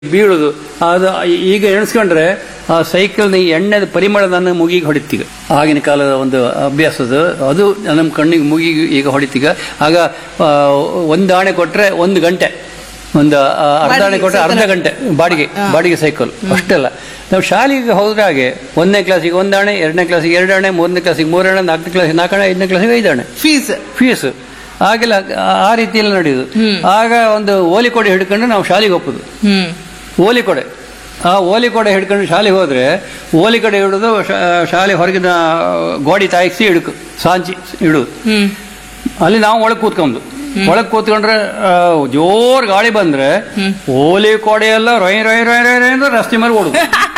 ಬೀಳುದು ಅದು ಈಗ ಎಣಿಸ್ಕೊಂಡ್ರೆ ಆ ಸೈಕಲ್ನ ಈ ಎಣ್ಣೆದ ಪರಿಮಳ ನನ್ನ ಮುಗಿಗೆ ಹೊಡಿತೀಗ ಆಗಿನ ಕಾಲದ ಒಂದು ಅಭ್ಯಾಸದ ಅದು ನಮ್ಮ ಕಣ್ಣಿಗೆ ಮುಗಿಗೆ ಈಗ ಹೊಡಿತೀಗ ಆಗ ಆ, ಒಂದು ಆಣೆ ಕೊಟ್ರೆ ಒಂದು ಗಂಟೆ ಒಂದು ಆ, ಅರ್ಧ ಆಣೆ ಕೊಟ್ರೆ ಅರ್ಧ ಗಂಟೆ ಬಾಡಿಗೆ ಬಾಡಿಗೆ ಸೈಕಲ್ ಅಷ್ಟೆಲ್ಲ ನಾವು ಶಾಲೆಗೆ ಹೋದ್ರೆ ಹಾಗೆ ಒಂದನೇ ಕ್ಲಾಸಿಗೆ ಒಂದು ಆಣೆ ಎರಡನೇ ಕ್ಲಾಸಿಗೆ ಎರಡು ಆಣೆ ಮೂರನೇ ಕ್ಲಾಸಿಗೆ ಮೂರು ಆಣೆ ನಾಲ್ಕನೇ ಕ್ಲಾಸಿಗೆ ನಾಲ್ಕು ಆಣೆ ಐದನೇ ಕ್ಲಾಸಿಗೆ ಐದು ಆಣೆ ಫೀಸ್ ಫೀಸ್ ಆಗೆಲ್ಲ ಆ- ಆ ರೀತಿಯಲ್ಲಿ ನಡೆಯುದು ಆಗ ಒಂದು ಓಲಿ ಕೊಡೆ ಹಿಡ್ಕೊಂಡು ನಾವು ಶಾಲೆಗೆ ಹೋಗ್ಬೋದು ಹ್ಮ್ ಓಲಿ ಕೊಡೆ ಆ ಓಲಿ ಕೊಡೆ ಹಿಡ್ಕೊಂಡು ಶಾಲೆಗೆ ಹೋದ್ರೆ ಓಲಿ ಕೊಡೆ ಹಿಡಿದು ಶಾ- ಶಾಲೆ ಹೊರಗಿನ ಗೋಡಿ ತಾಯಿಸಿ ಹಿಡ್ಕು ಸಾಂಚಿ ಇಡುದು ಹ್ಮ್ ಅಲ್ಲಿ ನಾವು ಒಳಗೆ ಕೂತ್ಕೊಂಡು ಒಳಗೆ ಕೂತ್ಕೊಂಡ್ರೆ ಆ, ಜೋರ್ ಗಾಳಿ ಬಂದ್ರೆ ಓಲಿ ಕೊಡೆ ಎಲ್ಲ ರೊಯ್ ರೊಯ್ ರೊಯ್ ರೊಯ್ ರೊಯ್ ಅಂದ್ರೆ ರಸ್ತೆ ಮೇಲೆ ಓಡುದು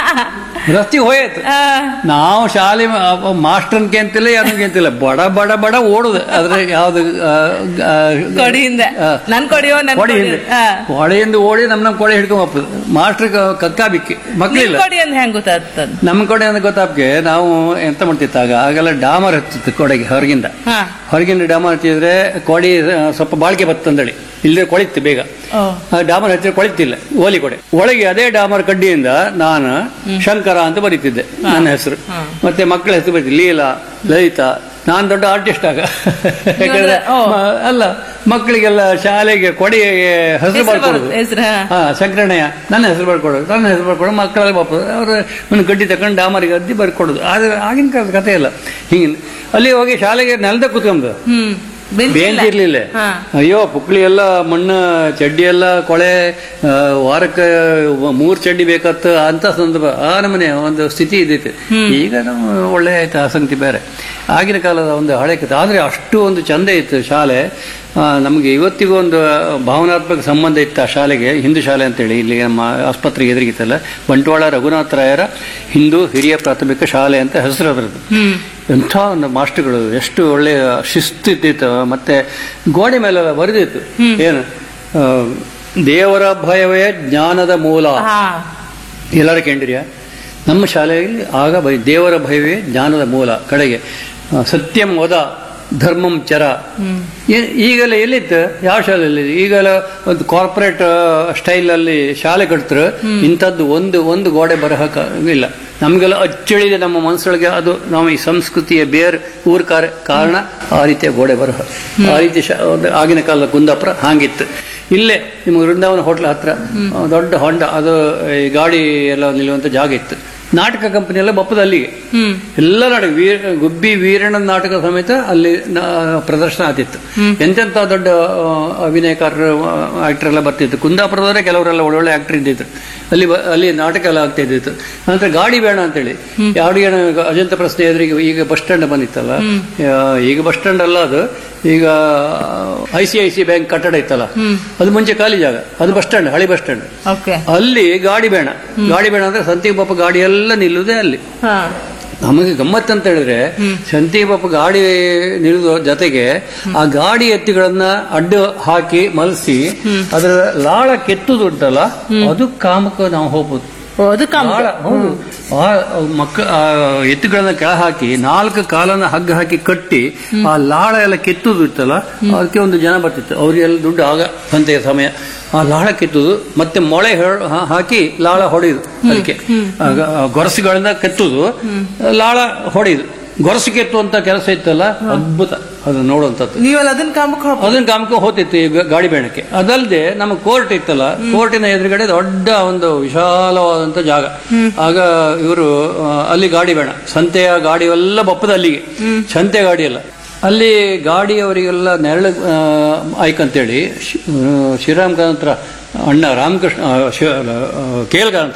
ರಸ್ತೆ ಹೋಯ್ತು ಆ, ನಾವು ಶಾಲೆ ಮಾಸ್ಟರ್ಗೆ ಅಂತಿಲ್ಲ ಯಾರನ್ಗೆ ಅಂತಿಲ್ಲ ಬಡ ಬಡ ಬಡ ಓಡುದು ಅದ್ರ ಯಾವ್ದು ಆ, ಆ, ಕೊಡಿಯಿಂದ ಆ, ನನ್ ಕೊಡಿಯೋ ನನ್ ಕೊಡೆ ಕೊಡಿ ಹಿಂದೆ ಆ. ಕೊಡೆಯಿಂದ ಓಡಿ ನಮ್ ನಮ್ ಕೊಡೆ ಹಿಡ್ಕೊಂಡ್ ಹೋಗ್ತದೆ ಮಾಸ್ಟರ್ ಕಕ್ಕಾ ಬಿಕ್ಕಿ ನಿನ್ ಮಕ್ಳಿಲ್ಲ ಕೊಡಿ ಅಂತ ಹೆಂಗ್ ಗೊತ್ತಾಗ್ತದ ನಮ್ಮ ಕಡೆ ಅಂತ ಗೊತ್ತಾಪ್ಗೆ ನಾವು ಎಂತ ಮಾಡ್ತಿತ್ತು ಆಗ ಆಗೆಲ್ಲ ಡಾಮರ್ ಹತ್ತಿತ್ತು ಕೊಡೆಗೆ ಹೊರಗಿಂದ ಹಾ ಹೊರಗಿಂದ ಡಾಮರ್ ಹಚ್ಚಿದ್ರೆ ಕೊಡಿ ಆ, ಸ್ವಲ್ಪ ಬಾಳಿಕೆ ಬತ್ತಂದಳಿ ಇಲ್ಲದೆ ಕೊಳಿತು ಬೇಗ ಓ ಆ ಡಾಮರ್ ಹಚ್ಚಿದ್ರೆ ಕೊಳಿತಿಲ್ಲ ಓಲಿ ಕೊಡೆ ಒಳಗೆ ಅದೇ ಡಾಮರ್ ಕಡ್ಡಿಯಿಂದ ನಾನು ಶಂಕರ ಅಂತ ಬರೀತಿದ್ದೆ ನನ್ನ ಹೆಸರು ಮತ್ತೆ ಮಕ್ಕಳ ಹೆಸರು ಬರೀತಿ ಲೀಲಾ ಲಲಿತಾ ನಾನ್ ದೊಡ್ಡ ಆರ್ಟಿಸ್ಟ್ ಆಗ ಯಾಕಂದ್ರೆ ಓ. ಮ- ಅಲ್ಲ ಮಕ್ಕಳಿಗೆಲ್ಲ ಶಾಲೆಗೆ ಕೊಡೆಗೆ ಹೆಸರು ಹೆಸ್ರು ಬರ್ಕೊಡೋದು ಬರುತ್ತೆ, ಹೆಸ್ರು, ಹಾ. ಹಾ ಶಂಕರಣ್ಣಯ್ಯ ನನ್ನ ಹೆಸರು ಬರ್ಕೊಡೋದು ನನ್ನ ಹೆಸರು ಬರ್ಕೊಡೋದು ಮಕ್ಕಳೆಲ್ಲ ಬಾಪ ಅವರು ಒಂದು ಗಡ್ಡಿ ತಕೊಂಡು ಡಾಮರಿಗೆ ಅದ್ದಿ ಬರ್ಕೊಡೋದು ಆದ್ರೆ ಆಗಿನ ಕಾಲದ ಕಥೆ ಇಲ್ಲ ಹಿಂಗೆ ಅಲ್ಲಿ ಹೋಗಿ ಶಾಲೆಗೆ ನೆಲದ ಕೂತ್ಕೊಂಬ ಹ್ಮ್ ಬೆಂಚ್ ಇಲ್ಲ. ಬೇಂಚ್ ಇರ್ಲಿಲ್ಲ ಹಾ. ಅಯ್ಯೋ ಪುಕ್ಳಿ ಎಲ್ಲ ಮಣ್ಣು ಚಡ್ಡಿ ಎಲ್ಲ ಕೊಳೆ ಆ, ವಾರಕ್ಕೆ ಮೂರ್ ಚಡ್ಡಿ ಬೇಕತ್ತ ಅಂತ ಸಂದರ್ಭ ಆ ನಮನೆ ಒಂದು ಸ್ಥಿತಿ ಇದ್ದಿತ್ತು ಈಗ ನಾವು ಒಳ್ಳೆ ಆಯ್ತು ಆಸಕ್ತಿ ಬೇರೆ ಆಗಿನ ಕಾಲದ ಒಂದು ಹಳೆ ಕಥೆ ಆದ್ರೆ ಅಷ್ಟು ಒಂದು ಚಂದ ಇತ್ತು ಶಾಲೆ ಆ, ನಮಗೆ ಇವತ್ತಿಗೂ ಒಂದು ಭಾವನಾತ್ಮಕ ಸಂಬಂಧ ಇತ್ತು ಆ ಶಾಲೆಗೆ ಹಿಂದೂ ಶಾಲೆ ಅಂತೇಳಿ ಇಲ್ಲಿ ನಮ್ಮ ಆಸ್ಪತ್ರೆಗೆ ಎದುರಿಗಿತ್ತಲ್ಲ ಬಂಟ್ವಾಳ ರಘುನಾಥ ರಾಯರ ಹಿಂದೂ ಹಿರಿಯ ಪ್ರಾಥಮಿಕ ಶಾಲೆ ಅಂತ ಹೆಸರು ಅದರದ್ದು ಹ್ಮ್ ಎಂಥ ಒಂದು ಮಾಸ್ಟರ್ಗಳು ಎಷ್ಟು ಒಳ್ಳೆಯ ಶಿಸ್ತು ಇದ್ದಿತ್ತು ಮತ್ತೆ ಗೋಡೆ ಮೇಲೆಲ್ಲ ಬರೆದಿತ್ತು ಏನು ಆ, ದೇವರ ಭಯವೇ ಜ್ಞಾನದ ಮೂಲ ಹಾ ಎಲ್ಲರ ಕೇಂದ್ರಿಯ ನಮ್ಮ ಶಾಲೆಯಲ್ಲಿ ಆಗ ಬೈ ದೇವರ ಭಯವೇ ಜ್ಞಾನದ ಮೂಲ ಕಡೆಗೆ ಆ, ಸತ್ಯಂ ವದ ಧರ್ಮಂ ಚರ ಏ- ಈಗೆಲ್ಲ ಎಲ್ಲಿತ್ತು ಯಾವ ಶಾಲೆಯಲ್ಲಿ ಈಗೆಲ್ಲ ಒಂದು ಕಾರ್ಪೊರೇಟ್ ಸ್ಟೈಲ್ ಅಲ್ಲಿ ಶಾಲೆ ಕಟ್ತಾರೆ ಇಂಥದ್ದು ಒಂದು ಒಂದು ಗೋಡೆ ಬರಹ ಕ- ಇಲ್ಲ ನಮಗೆಲ್ಲ ಅಚ್ಚಳಿದೆ ನಮ್ಮ ಮನಸ್ಸೊಳಗೆ ಅದು ನಾವು ಈ ಸಂಸ್ಕೃತಿಯ ಬೇರ್ ಊರ್ ಕಾರ ಕಾರಣ ಆ ರೀತಿಯ ಗೋಡೆ ಬರಹ ಆ ರೀತಿ ಶಾ- ಒಂದು ಆಗಿನ ಕಾಲದ ಕುಂದಾಪುರ ಹಾಗಿತ್ತು ಇಲ್ಲೇ ನಿಮ್ಮ ವೃಂದಾವನ ಹೋಟ್ಲ್ ಹತ್ರ ಆ, ದೊಡ್ಡ ಹೊಂಡ ಅದು ಈ ಗಾಡಿ ಎಲ್ಲ ನಿಲ್ಲುವಂತ ಜಾಗ ಇತ್ತು ನಾಟಕ ಕಂಪನಿ ಎಲ್ಲ ಬಪ್ಪದ ಅಲ್ಲಿಗೆ ಹ್ಮ್ ಎಲ್ಲ ನಾಟಕ ವೀರ ಗುಬ್ಬಿ ವೀರಣ್ಣ ನಾಟಕ ಸಮೇತ ಅಲ್ಲಿ ನಾ- ಪ್ರದರ್ಶನ ಆತಿತ್ತು ಎಂತೆಂತ ದೊಡ್ಡ ಆ, ಅಭಿನಯಕಾರರು ಆಕ್ಟರ್ ಎಲ್ಲ ಬರ್ತಿತ್ತು ಕುಂದಾಪುರದವರೇ ಕೆಲವರೆಲ್ಲ ಒಳ್ಳೊಳ್ಳೆ ಆಕ್ಟರ್ ಇದ್ದಿತ್ತು ಅಲ್ಲಿ ಬ- ಅಲ್ಲಿ ನಾಟಕ ಎಲ್ಲ ಆಗ್ತಾ ಇದ್ದಿತ್ತು ನಂತರ ಗಾಡಿ ಬೇಡ ಅಂತೇಳಿ ಗಾಡಿ ಬೇಡ ಅಜಂತ ಪ್ರಶ್ನೆ ಎದುರಿಗೆ ಈಗ ಬಸ್ ಸ್ಟ್ಯಾಂಡ್ ಬಂದಿತ್ತಲ್ಲ ಆ, ಈಗ ಬಸ್ ಸ್ಟ್ಯಾಂಡ್ ಅಲ್ಲ ಅದು ಈಗ I C I C bank ಕಟ್ಟಡ ಇತ್ತಲ್ಲ ಅದು ಮುಂಚೆ ಖಾಲಿ ಜಾಗ ಅದು ಬಸ್ ಸ್ಟ್ಯಾಂಡ್ ಹಳಿ ಬಸ್ ಸ್ಟ್ಯಾಂಡ್ ಓಕೆ ಅಲ್ಲಿ ಗಾಡಿ ಬೇಡ ಗಾಡಿ ಬೇಡ ಅಂದ್ರೆ ಸಂತಿಗೆ ಪಾಪ ಗಾಡಿ ಎಲ್ಲ ನಿಲ್ಲುದೇ ಅಲ್ಲಿ ಹಾ ನಮಗೆ ಗಮ್ಮತ್ ಅಂತ ಹೇಳಿದ್ರೆ ಸಂತಿಗೆ ಪಾಪ ಗಾಡಿ ನಿಲ್ಲುವ ಜೊತೆಗೆ ಆ ಗಾಡಿ ಎತ್ತಿಗಳನ್ನ ಅಡ್ಡ ಹಾಕಿ ಮಲಸಿ ಅದರ ಲಾಳ ಕೆತ್ತುದು ಉಂಟಲ್ಲ ಅದು ಕಾಮಕ್ಕೆ ನಾವು ಹೋಗ್ಬೋದು ಓ, ಅದು ಕಾಮ ಲಾಳ ಹೌದು ಆ ಮಕ್ಕ ಆ ಎತ್ತುಗಳನ್ನ ಕೆಳ ಹಾಕಿ ನಾಲ್ಕು ಕಾಲನ್ನ ಹಗ್ಗ ಹಾಕಿ ಕಟ್ಟಿ ಆ ಲಾಳ ಎಲ್ಲ ಕೆತ್ತುದು ಇತ್ತಲ್ಲ ಅದಕ್ಕೆ ಒಂದು ಜನ ಬರ್ತಿತ್ತು ಅವ್ರಿಗೆಲ್ಲ ದುಡ್ಡು ಆಗ ಸಂತೆಯ ಸಮಯ ಆ ಲಾಳ ಕೆತ್ತುದು ಮತ್ತೆ ಮೊಳೆ ಹೆ- ಹಾ- ಹಾಕಿ ಲಾಳ ಹೊಡೆಯುದು ಅದಕ್ಕೆ ಆಗ ಆ ಗೊರಸುಗಳಿಂದ ಕೆತ್ತುದು ಲಾಳ ಹೊಡೆಯುದು ಗೊರಸು ಕೆತ್ತುವಂತ ಕೆಲಸ ಇತ್ತಲ್ಲ ಅದ್ಭುತ ಅದು ನೋಡುವಂಥದ್ದು ನೀವೆಲ್ಲ ಅದನ್ನ ಕಾಮಕ್ಕೆ ಹೋಗ್ಬೋದು ಅದನ್ನ ಕಾಮಕ್ಕೆ ಹೋತಿತ್ತು ಈ ಗ- ಗಾಡಿ ಬೇಣಕ್ಕೆ ಅದಲ್ಲದೆ ನಮ್ಮ ಕೋರ್ಟ್ ಇತ್ತಲ್ಲ ಕೋರ್ಟಿನ ಎದುರುಗಡೆ ದೊಡ್ಡ ಒಂದು ವಿಶಾಲವಾದಂತ ಜಾಗ ಆಗ ಇವರು ಅಲ್ಲಿ ಗಾಡಿ ಬೇಡ ಸಂತೆಯ ಗಾಡಿ ಎಲ್ಲ ಬಪ್ಪದ ಅಲ್ಲಿಗೆ ಸಂತೆ ಗಾಡಿ ಎಲ್ಲ ಅಲ್ಲಿ ಗಾಡಿಯವರಿಗೆಲ್ಲ ನೆರಳು ಆ, ಆಯ್ಕಂತೇಳಿ ಶಿ- ಆ, ಶ್ರೀರಾಮ್ ಕಾಂತ್ರ ಅಣ್ಣ ರಾಮಕೃಷ್ಣ ಆ, ಶಿ- ಅಲ್ಲ, ಆ, ಕೇಲ್ ಕಾಂತ್ರ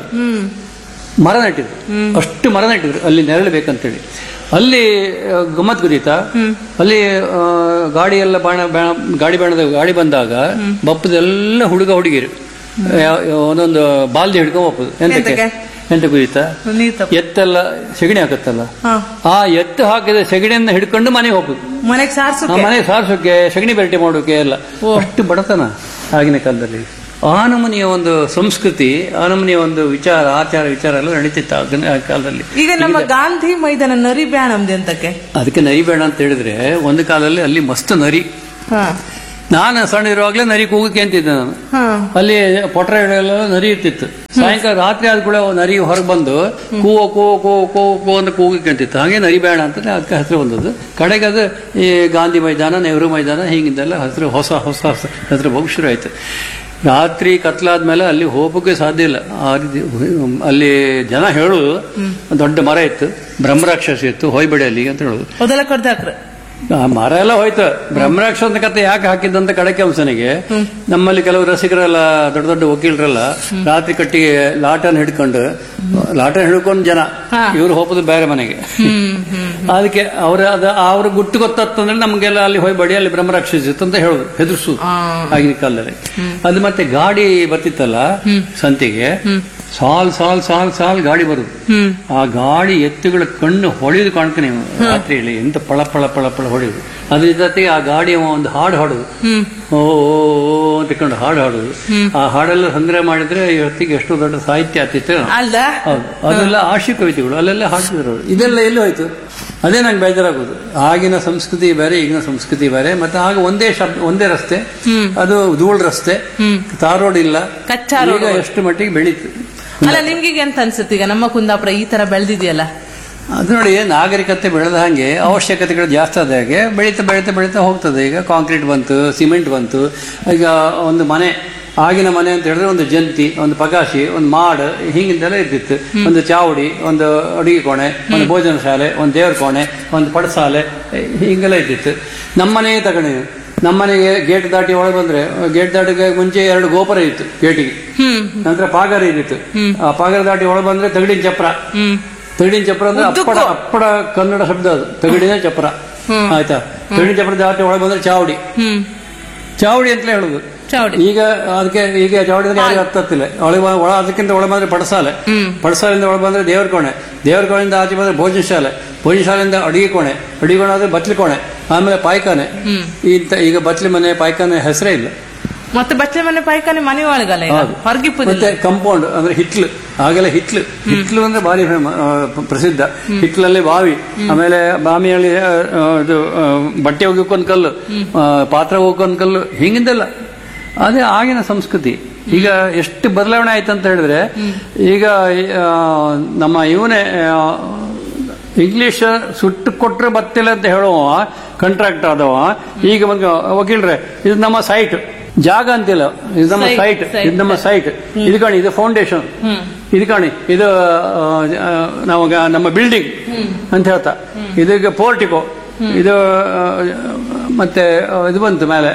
ಮರ ನೆಟ್ಟಿದ್ರು ಅಷ್ಟು ಮರ ನೆಟ್ಟಿದ್ರು ಅಲ್ಲಿ ನೆರಳು ಬೇಕಂತೇಳಿ ಅಲ್ಲಿ ಆ, ಗಮ್ಮತ್ ಗುದೀತಾ ಅಲ್ಲಿ ಆ, ಗಾಡಿ ಎಲ್ಲ ಬಾಣ ಬಾಣ- ಗಾಡಿ ಬಾಣದ ಗಾಡಿ ಬಂದಾಗ ಬಪ್ಪದೆಲ್ಲ ಹುಡುಗ ಹುಡುಗಿರು ಯಾ- ಒಂದೊಂದು ಬಾಲ್ದಿ ಹಿಡ್ಕೊಂಡ್ ಬಪ್ಪದು ಎಂತಕ್ಕೆ ಎಂತಕ್ಕೆ? ಎಂತ ಗುದೀತಾ ನೀರ್ ತಪ್ಪ ಎತ್ತೆಲ್ಲ ಸೆಗಣಿ ಹಾಕತ್ತಲ್ಲ ಹಾ ಆ ಎತ್ತು ಹಾಕಿದ ಸೆಗಣಿಯನ್ನ ಹಿಡ್ಕೊಂಡು ಮನೆಗೆ ಹೋಗುದು ಮನೆಗ್ ಸಾರ್ಸು ಆ ಮನೆ ಸಾರಿಸೋಕೆ ಸಗಣಿ ಬೆರಟೆ ಮಾಡೋಕೆ ಎಲ್ಲ ಅಷ್ಟು ಬಡತನ ಆಗಿನ ಕಾಲದಲ್ಲಿ ಆ ನಮೂನಿಯ ಒಂದು ಸಂಸ್ಕೃತಿ ಆ ನಮೂನಿಯ ಒಂದು ವಿಚಾರ ಆಚಾರ ವಿಚಾರ ಎಲ್ಲ ನಡೀತಿತ್ತು ಆಗಿನ ಕಾಲದಲ್ಲಿ ಈಗ ನಮ್ಮ ಗಾಂಧಿ ಮೈದಾನ ನರಿ ಬ್ಯಾಣಮ್ದು ಎಂತಕ್ಕೆ ಅದಕ್ಕೆ ನರಿ ಬೇಡ ಅಂತ ಹೇಳಿದ್ರೆ ಒಂದು ಕಾಲದಲ್ಲಿ ಅಲ್ಲಿ ಮಸ್ತ್ ನರಿ ಹಾ ನಾನು ಸಣ್ಣ ಇರುವಾಗಲೇ ನರಿ ಕೂಗಕ್ಕೆ ಅಂತಿದ್ದೆ ನಾನು ಹಾ ಅಲ್ಲಿ ಪೊಟ್ರ ಎಲ್ಲ ನರಿ ಇರ್ತಿತ್ತು ಸಾಯಂಕಾಲ ರಾತ್ರಿ ಆದ ಕೂಡ ನರಿ ಹೊರಗೆ ಬಂದು ಕೂವೋ ಕೂವೋ ಕೂವೋ ಕೂವೋ ಕೂ ಅಂತ ಕೂಗಕ್ಕೆ ಅಂತಿತ್ತು ಹಾಗೆ ನರಿ ಬೇಡ ಅಂತ ಅದಕ್ಕೆ ಹೆಸರು ಬಂದದ್ದು ಕಡೆಗೆ ಅದು ಈ ಗಾಂಧಿ ಮೈದಾನ ನೆಹರು ಮೈದಾನ ಹೀಗಿದ್ದೆಲ್ಲ ಹೆಸರು ಹೊಸ ಹೊಸ ಹೊಸ ಹೆಸರು ಬಹು ಶುರು ಆಯ್ತು ರಾತ್ರಿ ಕತ್ಲಾದ್ಮೇಲೆ ಅಲ್ಲಿ ಹೋಗೋಕೆ ಸಾಧ್ಯ ಇಲ್ಲ ಆ ರೀತಿ ಅಲ್ಲಿ ಜನ ಹೇಳುದು ದೊಡ್ಡ ಮರ ಇತ್ತು ಬ್ರಹ್ಮರಾಕ್ಷಸ ಇತ್ತು ಹೋಯ್ಬೇಡಿ ಅಲ್ಲಿಗೆ ಅಂತ ಹೇಳುದು ಮೊದಲ ಕೊಡ್ದಾಕ್ರ ಆ ಮರ ಎಲ್ಲ ಹೋಯ್ತು ಬ್ರಹ್ಮರಾಕ್ಷಸ ಕತೆ ಯಾಕೆ ಹಾಕಿದ್ದಂತ ಕಡಕೆ ಅಂಶನಿಗೆ ನಮ್ಮಲ್ಲಿ ಕೆಲವು ರಸಿಕರೆಲ್ಲ ದೊಡ್ಡ ದೊಡ್ಡ ವಕೀಲರೆಲ್ಲ ರಾತ್ರಿ ಕಟ್ಟಿಗೆ ಲಾಟನ್ ಹಿಡ್ಕೊಂಡು ಲಾಟನ್ ಹಿಡ್ಕೊಂಡು ಜನ ಇವ್ರು ಹೋಗೋದು ಬೇರೆ ಮನೆಗೆ ಅದಕ್ಕೆ ಅವ್ರ ಅದ ಅವ್ರ ಗುಟ್ಟು ಗೊತ್ತಂದ್ರೆ ನಮ್ಗೆಲ್ಲ ಅಲ್ಲಿ ಹೋಗ್ಬೇಡಿ ಅಲ್ಲಿ ಬ್ರಹ್ಮರಾಕ್ಷಸ ಇತ್ತು ಅಂತ ಹೇಳುದು ಹೆದರ್ಸುದು ಆಗಿನ ಕಾಲದಲ್ಲಿ ಅದು ಮತ್ತೆ ಗಾಡಿ ಬರ್ತಿತ್ತಲ್ಲ ಸಂತಿಗೆ ಸಾಲ್ ಸಾಲ್ ಸಾಲ್ ಸಾಲ್ ಗಾಡಿ ಬರುದು ಹ್ಮ್ ಆ ಗಾಡಿ ಎತ್ತುಗಳ ಕಣ್ಣು ಹೊಳೆಯುದು ಕಾಣ್ಕ ನೀವು ರಾತ್ರಿಯಲ್ಲಿ ಎಂತ ಪಳ ಪಳ ಪಳ ಪಳ ಹೊಳೆಯುದು ಅದ್ರ ಜೊತೆಗೆ ಆ ಗಾಡಿ ಅವ ಒಂದು ಹಾಡು ಹಾಡುದು ಹ್ಮ್ ಓ ಓ, ಓ ಅಂತ ಕೊಂಡು ಹಾಡು ಹಾಡುದು ಆ ಹಾಡೆಲ್ಲ ಸಂಗ್ರಹ ಮಾಡಿದ್ರೆ ಇವತ್ತಿಗೆ ಎಷ್ಟು ದೊಡ್ಡ ಸಾಹಿತ್ಯ ಆಗ್ತಿತ್ತು ಅಲ್ದ ಹೌದು ಅದೆಲ್ಲ ಆಶಿ ಕವಿತೆಗಳು ಅಲ್ಲೆಲ್ಲ ಹಾಡ್ತಿದ್ರು ಅವ್ರು. ಇದೆಲ್ಲ ಎಲ್ಲಿ ಹೋಯ್ತು ಅದೇ ನಂಗೆ ಬೇಜಾರಾಗೋದು ಆಗಿನ ಸಂಸ್ಕೃತಿ ಬೇರೆ ಈಗಿನ ಸಂಸ್ಕೃತಿ ಬೇರೆ ಮತ್ತೆ ಆಗ ಒಂದೇ ಶಬ್ದ ಒಂದೇ ರಸ್ತೆ ಅದು ಧೂಳ್ ರಸ್ತೆ ತಾರ್ ರೋಡ್ ಇಲ್ಲ ಕಚ್ಚಾ ಈಗ ಎಷ್ಟು ಮಟ್ಟಿಗೆ ಬೆಳೀತು ಅಲ್ಲ ನಿಮ್ಗೆ ಎಂತ ಅನ್ಸುತ್ತೆ ಈಗ ನಮ್ಮ ಕುಂದಾಪುರ ಈ ತರ ಬೆಳೆದಿದೆಯಲ್ಲ ಅದು ನೋಡಿ ನಾಗರಿಕತೆ ಬೆಳೆದ ಹಾಗೆ ಅವಶ್ಯಕತೆಗಳು ಜಾಸ್ತಿ ಆದ ಹಾಗೆ ಬೆಳೀತಾ ಬೆಳೀತಾ ಬೆಳೀತಾ ಹೋಗ್ತದೆ ಈಗ ಕಾಂಕ್ರೀಟ್ ಬಂತು ಸಿಮೆಂಟ್ ಬಂತು ಈಗ ಒಂದು ಮನೆ ಆಗಿನ ಮನೆ ಅಂತ ಹೇಳಿದ್ರೆ ಒಂದು ಜಂತಿ ಒಂದು ಪಗಾಶಿ ಒಂದು ಮಾಡ್ ಹಿಂಗಿಂದೆಲ್ಲ ಇರ್ತಿತ್ತು ಒಂದು ಚಾವಡಿ ಒಂದು ಅಡುಗೆ ಕೋಣೆ ಒಂದು ಭೋಜನ ಶಾಲೆ ಒಂದು ದೇವ್ರ ಕೋಣೆ ಒಂದು ಪಡಸಾಲೆ ಹಿಂಗೆಲ್ಲ ಇರ್ತಿತ್ತು ನಮ್ಮನೆ ತಗೊಂಡು ನಮ್ಮನೆಗೆ ಗೇಟ್ ದಾಟಿ ಒಳಗೆ ಬಂದ್ರೆ ಗೇಟ್ ದಾಟಿಗೆ ಮುಂಚೆ ಎರಡು ಗೋಪುರ ಇತ್ತು ಗೇಟಿಗೆ ಹ್ಮ್ ನಂತರ ಪಾಗಾರ ಇದ್ದಿತ್ತು ಆ ಪಾಗಾರ ದಾಟಿ ಒಳಗೆ ಬಂದ್ರೆ ತಗಡಿನ ಚಪ್ರ ಹ್ಮ್ ತಗಡಿನ ಚಪ್ರ ಅಂದ್ರೆ ಉದ್ದಕ್ಕೂ. ಅಪ್ಪಡ ಅಪ್ಪಡ ಕನ್ನಡ ಶಬ್ದ ಅದು ತಗಡಿನ ಚಪ್ರ ಆಯ್ತಾ ತಗಡಿನ ಚಪ್ರ ದಾಟಿ ಒಳಗೆ ಬಂದ್ರೆ ಚಾವಡಿ ಹ್ಮ್ ಚಾವಡಿ ಅಂತಲೇ ಹೇಳುದು ಚೌಡಿ ಈಗ ಅದಕ್ಕೆ ಈಗ ಚಾವಡಿ ಅಂದ್ರೆ ಯಾರಿಗೂ ಅರ್ಥ ಆಗ್ತಿಲ್ಲ ಒಳಗೆ ಬ- ಒಳ ಅದಕ್ಕಿಂತ ಒಳಗೆ ಬಂದ್ರೆ ಪಡಸಾಲೆ ಪಡಸಾಲೆಯಿಂದ ಒಳಗೆ ಬಂದ್ರೆ ದೇವರ ಕೋಣೆ ದೇವರ ಕೋಣೆಯಿಂದ ಆಚೆ ಬಂದ್ರೆ ಭೋಜನ ಶಾಲೆ ಭೋಜನ ಶಾಲೆಯಿಂದ ಅಡಿಗೆ ಕೋಣೆ ಅಡಿಗೆ ಕೋಣೆ ಆದ್ರೆ ಬಟ್ಲಿ ಕೋಣೆ ಆಮೇಲೆ ಪಾಯ್ಖಾನೆ ಇಂತ ಈಗ ಬಟ್ಲಿ ಮನೆ ಪಾಯ್ಖಾನೆ ಹೆಸರೇ ಇಲ್ಲ ಮತ್ತೆ ಬಚ್ಚೆ ಮನೆ ಪಾಯ್ಕಾನೆ ಮನೆ ಒಳಗಲ್ಲ ಈಗ ಹೌದು. ಹೊರಗಿಪ್ಪದಿಲ್ಲ ಮತ್ತೆ ಕಂಪೌಂಡ್ ಅಂದ್ರೆ ಹಿಟ್ಲು ಆಗೆಲ್ಲ ಹಿಟ್ಲು ಹಿಟ್ಲು ಅಂದ್ರೆ ಭಾರಿ ಫೇಮ- ಆ, ಪ- ಪ್ರಸಿದ್ಧ ಹಿಟ್ಲಲ್ಲಿ ಬಾವಿ ಆಮೇಲೆ ಬಾವಿಯಲ್ಲಿ ಆ, ಆ, ಇದು ಆ, ಬಟ್ಟೆ ಹೋಗೋಕೊಂದ್ ಕಲ್ಲು ಆ, ಪಾತ್ರ ಹೋಗೋಕೊಂದ್ ಕಲ್ಲು ಹಿಂಗಿಂದೆಲ್ಲ ಅದೇ ಆಗಿನ ಸಂಸ್ಕೃತಿ ಈಗ ಎಷ್ಟು ಬದಲಾವಣೆ ಆಯ್ತು ಅಂತ ಹೇಳಿದ್ರೆ ಈಗ ಆ, ನಮ್ಮ ಇವನೇ ಇಂಗ್ಲಿಷ್ ಸುಟ್ಟು ಕೊಟ್ರೆ ಬತ್ತಿಲ್ಲ ಅಂತ ಹೇಳುವ ಕಾಂಟ್ರಾಕ್ಟ್ ಆದವ ಈಗ ಬಂದು ವಕೀಲ್ರೆ ಇದು ನಮ್ಮ ಸೈಟ್ ಜಾಗ ಅಂತಿಲ್ಲ ಇದು ನಮ್ಮ Site, ಸೈಟ್ site. ಇದು ನಮ್ಮ ಸೈಟ್ ಇದು ಕಾಣಿ ಇದು ಫೌಂಡೇಶನ್ ಇದು ಕಾಣಿ ಇದು ಆ, ಆ, ನಾವು ಗ- ನಮ್ಮ ಬಿಲ್ಡಿಂಗ್ ಅಂತ ಹೇಳ್ತಾ ಇದೀಗ ಪೋರ್ಟಿಕೋ ಇದು ಆ, ಮತ್ತೆ ಆ, ಇದು ಬಂತು ಮೇಲೆ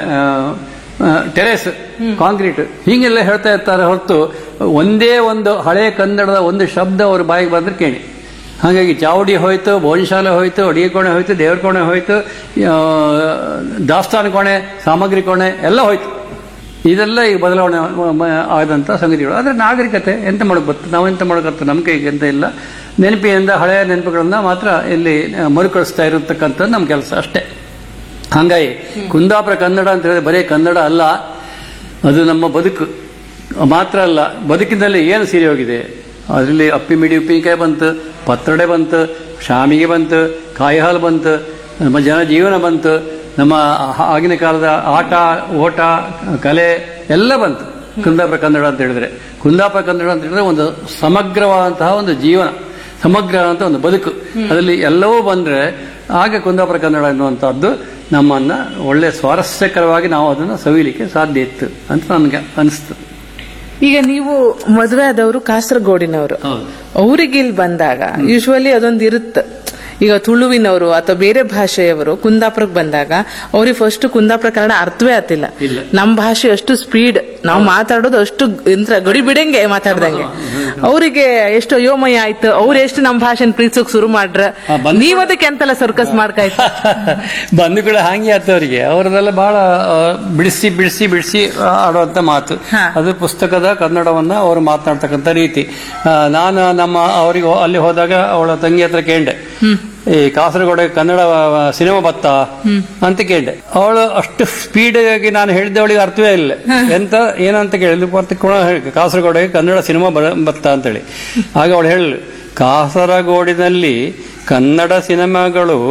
ಟೆರೆಸ್ ಕಾಂಕ್ರೀಟ್ ಹೀಗೆಲ್ಲ ಹೇಳ್ತಾ ಇರ್ತಾರೆ ಹೊರತು ಒಂದೇ ಒಂದು ಹಳೆ ಕನ್ನಡದ ಒಂದು ಶಬ್ದ ಅವ್ರ ಬಾಯಿಗೆ ಬಂದ್ರೆ ಕೇಳಿ ಹಾಗಾಗಿ ಚಾವಡಿ ಹೋಯ್ತು ಭೋಜನಶಾಲೆ ಹೋಯ್ತು ಅಡಿಗೆ ಕೋಣೆ ಹೋಯ್ತು ದೇವ್ರ ಕೋಣೆ ಹೋಯ್ತು ಆ, ದಾಸ್ತಾನು ಕೋಣೆ ಸಾಮಗ್ರಿ ಕೋಣೆ ಎಲ್ಲ ಹೋಯ್ತು ಇದೆಲ್ಲ ಈ ಬದಲಾವಣೆ ಮ- ಮ- ಆದಂಥ ಸಂಗತಿಗಳು ಆದರೆ ನಾಗರಿಕತೆ ಎಂತ ಮಾಡಕ್ ಬರ್ತದೆ ನಾವು ಎಂತ ಮಾಡಕತ್ತ ನಮ್ಮ ಕೈಗೆ ಎಂತ ಇಲ್ಲ ನೆನಪಿನಿಂದ ಹಳೆಯ ನೆನಪುಗಳನ್ನ ಮಾತ್ರ ಇಲ್ಲಿ ಆ, ಮರುಕಳಿಸ್ತಾ ಇರತಕ್ಕಂಥದ್ದು ನಮ್ಮ ಕೆಲಸ ಅಷ್ಟೇ ಹಾಗಾಗಿ ಕುಂದಾಪುರ ಕನ್ನಡ ಅಂತ ಹೇಳಿದ್ರೆ ಬರೀ ಕನ್ನಡ ಅಲ್ಲ ಅದು ನಮ್ಮ ಬದುಕು ಮಾತ್ರ ಅಲ್ಲ ಬದುಕಿನಲ್ಲಿ ಏನು ಸೀರೆ ಹೋಗಿದೆ ಅದರಲ್ಲಿ ಅಪ್ಪಿ ಮಿಡಿ ಉಪ್ಪಿನಕಾಯಿ ಬಂತು ಪತ್ರೊಡೆ ಬಂತು ಶಾಮಿಗೆ ಬಂತು ಕಾಯಿ ಹಾಲು ಬಂತು ನಮ್ಮ ಜನ ಜೀವನ ಬಂತು ನಮ್ಮ ಆ- ಆಗಿನ ಕಾಲದ ಆಟ ಓಟ ಕಲೆ ಎಲ್ಲ ಬಂತು ಕುಂದಾಪುರ ಕನ್ನಡ ಅಂತ ಹೇಳಿದ್ರೆ ಕುಂದಾಪುರ ಕನ್ನಡ ಅಂತ ಹೇಳಿದ್ರೆ ಒಂದು ಸಮಗ್ರವಾದಂತಹ ಒಂದು ಜೀವನ ಸಮಗ್ರ ಅಂತ ಒಂದು ಬದುಕು ಅದರಲ್ಲಿ ಎಲ್ಲವೂ ಬಂದ್ರೆ ಆಗ ಕುಂದಾಪುರ ಕನ್ನಡ ಎನ್ನುವಂತಹದ್ದು ನಮ್ಮನ್ನ ಒಳ್ಳೆ ಸ್ವಾರಸ್ಯಕರವಾಗಿ ನಾವು ಅದನ್ನು ಸವಿಲಿಕ್ಕೆ ಸಾಧ್ಯ ಇತ್ತು ಅಂತ ನನಗೆ ಅನಿಸ್ತು ಈಗ ನೀವು ಮದುವೆ ಆದವರು ಕಾಸರಗೋಡಿನವರು ಹೌದು ಅವರಿಗೆ ಇಲ್ಲಿ ಬಂದಾಗ ಯೂಶುವಲಿ ಅದೊಂದು ಇರುತ್ತೆ ಈಗ ತುಳುವಿನವರು ಅಥವಾ ಬೇರೆ ಭಾಷೆಯವರು ಕುಂದಾಪುರಕ್ಕೆ ಬಂದಾಗ ಅವ್ರಿಗೆ ಫಸ್ಟ್ ಕುಂದಾಪುರ ಕನ್ನಡ ಅರ್ಥವೇ ಆಗ್ತಿಲ್ಲ ಇಲ್ಲ. ನಮ್ಮ ಭಾಷೆ ಅಷ್ಟು ಸ್ಪೀಡ್ ನಾವು ಮಾತಾಡೋದು ಅಷ್ಟು ಯಂತ್ರ ಗಡಿ ಬಿಡಂಗೆ ಮಾತಾಡ್ದಂಗೆ ಅವರಿಗೆ ಎಷ್ಟು ಅಯೋಮಯ ಆಯ್ತು ಅವ್ರು ಎಷ್ಟು ನಮ್ಮ ಭಾಷೆನ ಪ್ರೀತಿಸೋಕ್ ಶುರು ಮಾಡ್ರ ಆ, ಬಂದ್- ನೀವ್ ಅದಕ್ಕೆ ಎಂತೆಲ್ಲ ಸರ್ಕಸ್ ಮಾಡ್ಕಾಯ್ತು ಬಂಧುಗಳು ಹಾಗೆ ಆತವರಿಗೆ ಅವರದೆಲ್ಲ ಬಹಳ ಆ, ಬಿಡಿಸಿ ಬಿಡಿಸಿ ಬಿಡಿಸಿ ಆಡುವಂತ ಮಾತು ಹಾ. ಅದು ಪುಸ್ತಕದ ಕನ್ನಡವನ್ನ ಅವರು ಮಾತನಾಡ್ತಕ್ಕಂಥ ರೀತಿ ಆ, ನಾನು ನಮ್ಮ ಅವರಿಗೆ ಅಲ್ಲಿ ಹೋದಾಗ ಅವಳ ತಂಗಿ ಹತ್ರ ಕೇಂಡೆ ಈ ಕಾಸರಗೋಡೆ ಕನ್ನಡ ಸಿನಿಮಾ ಬತ್ತ ಅಂತ ಕೇಳಿದೆ ಅವಳು ಅಷ್ಟು ಸ್ಪೀಡ್ ಆಗಿ ನಾನು ಹೇಳಿದ್ದೆ ಅವಳಿಗೆ ಅರ್ಥವೇ ಇಲ್ಲ ಎಂತ ಏನಂತ ಕೇಳಿದ್ಲು ಮತ್ತೆ ಕೂಡ ಹೇಳಿ ಕಾಸರಗೋಡೆ ಕನ್ನಡ ಸಿನಿಮಾ ಬರ- ಬತ್ತ ಅಂತೇಳಿ ಆಗ ಅವಳು ಹೇಳಲು ಕಾಸರಗೋಡಿನಲ್ಲಿ ಕನ್ನಡ ಸಿನಿಮಾಗಳು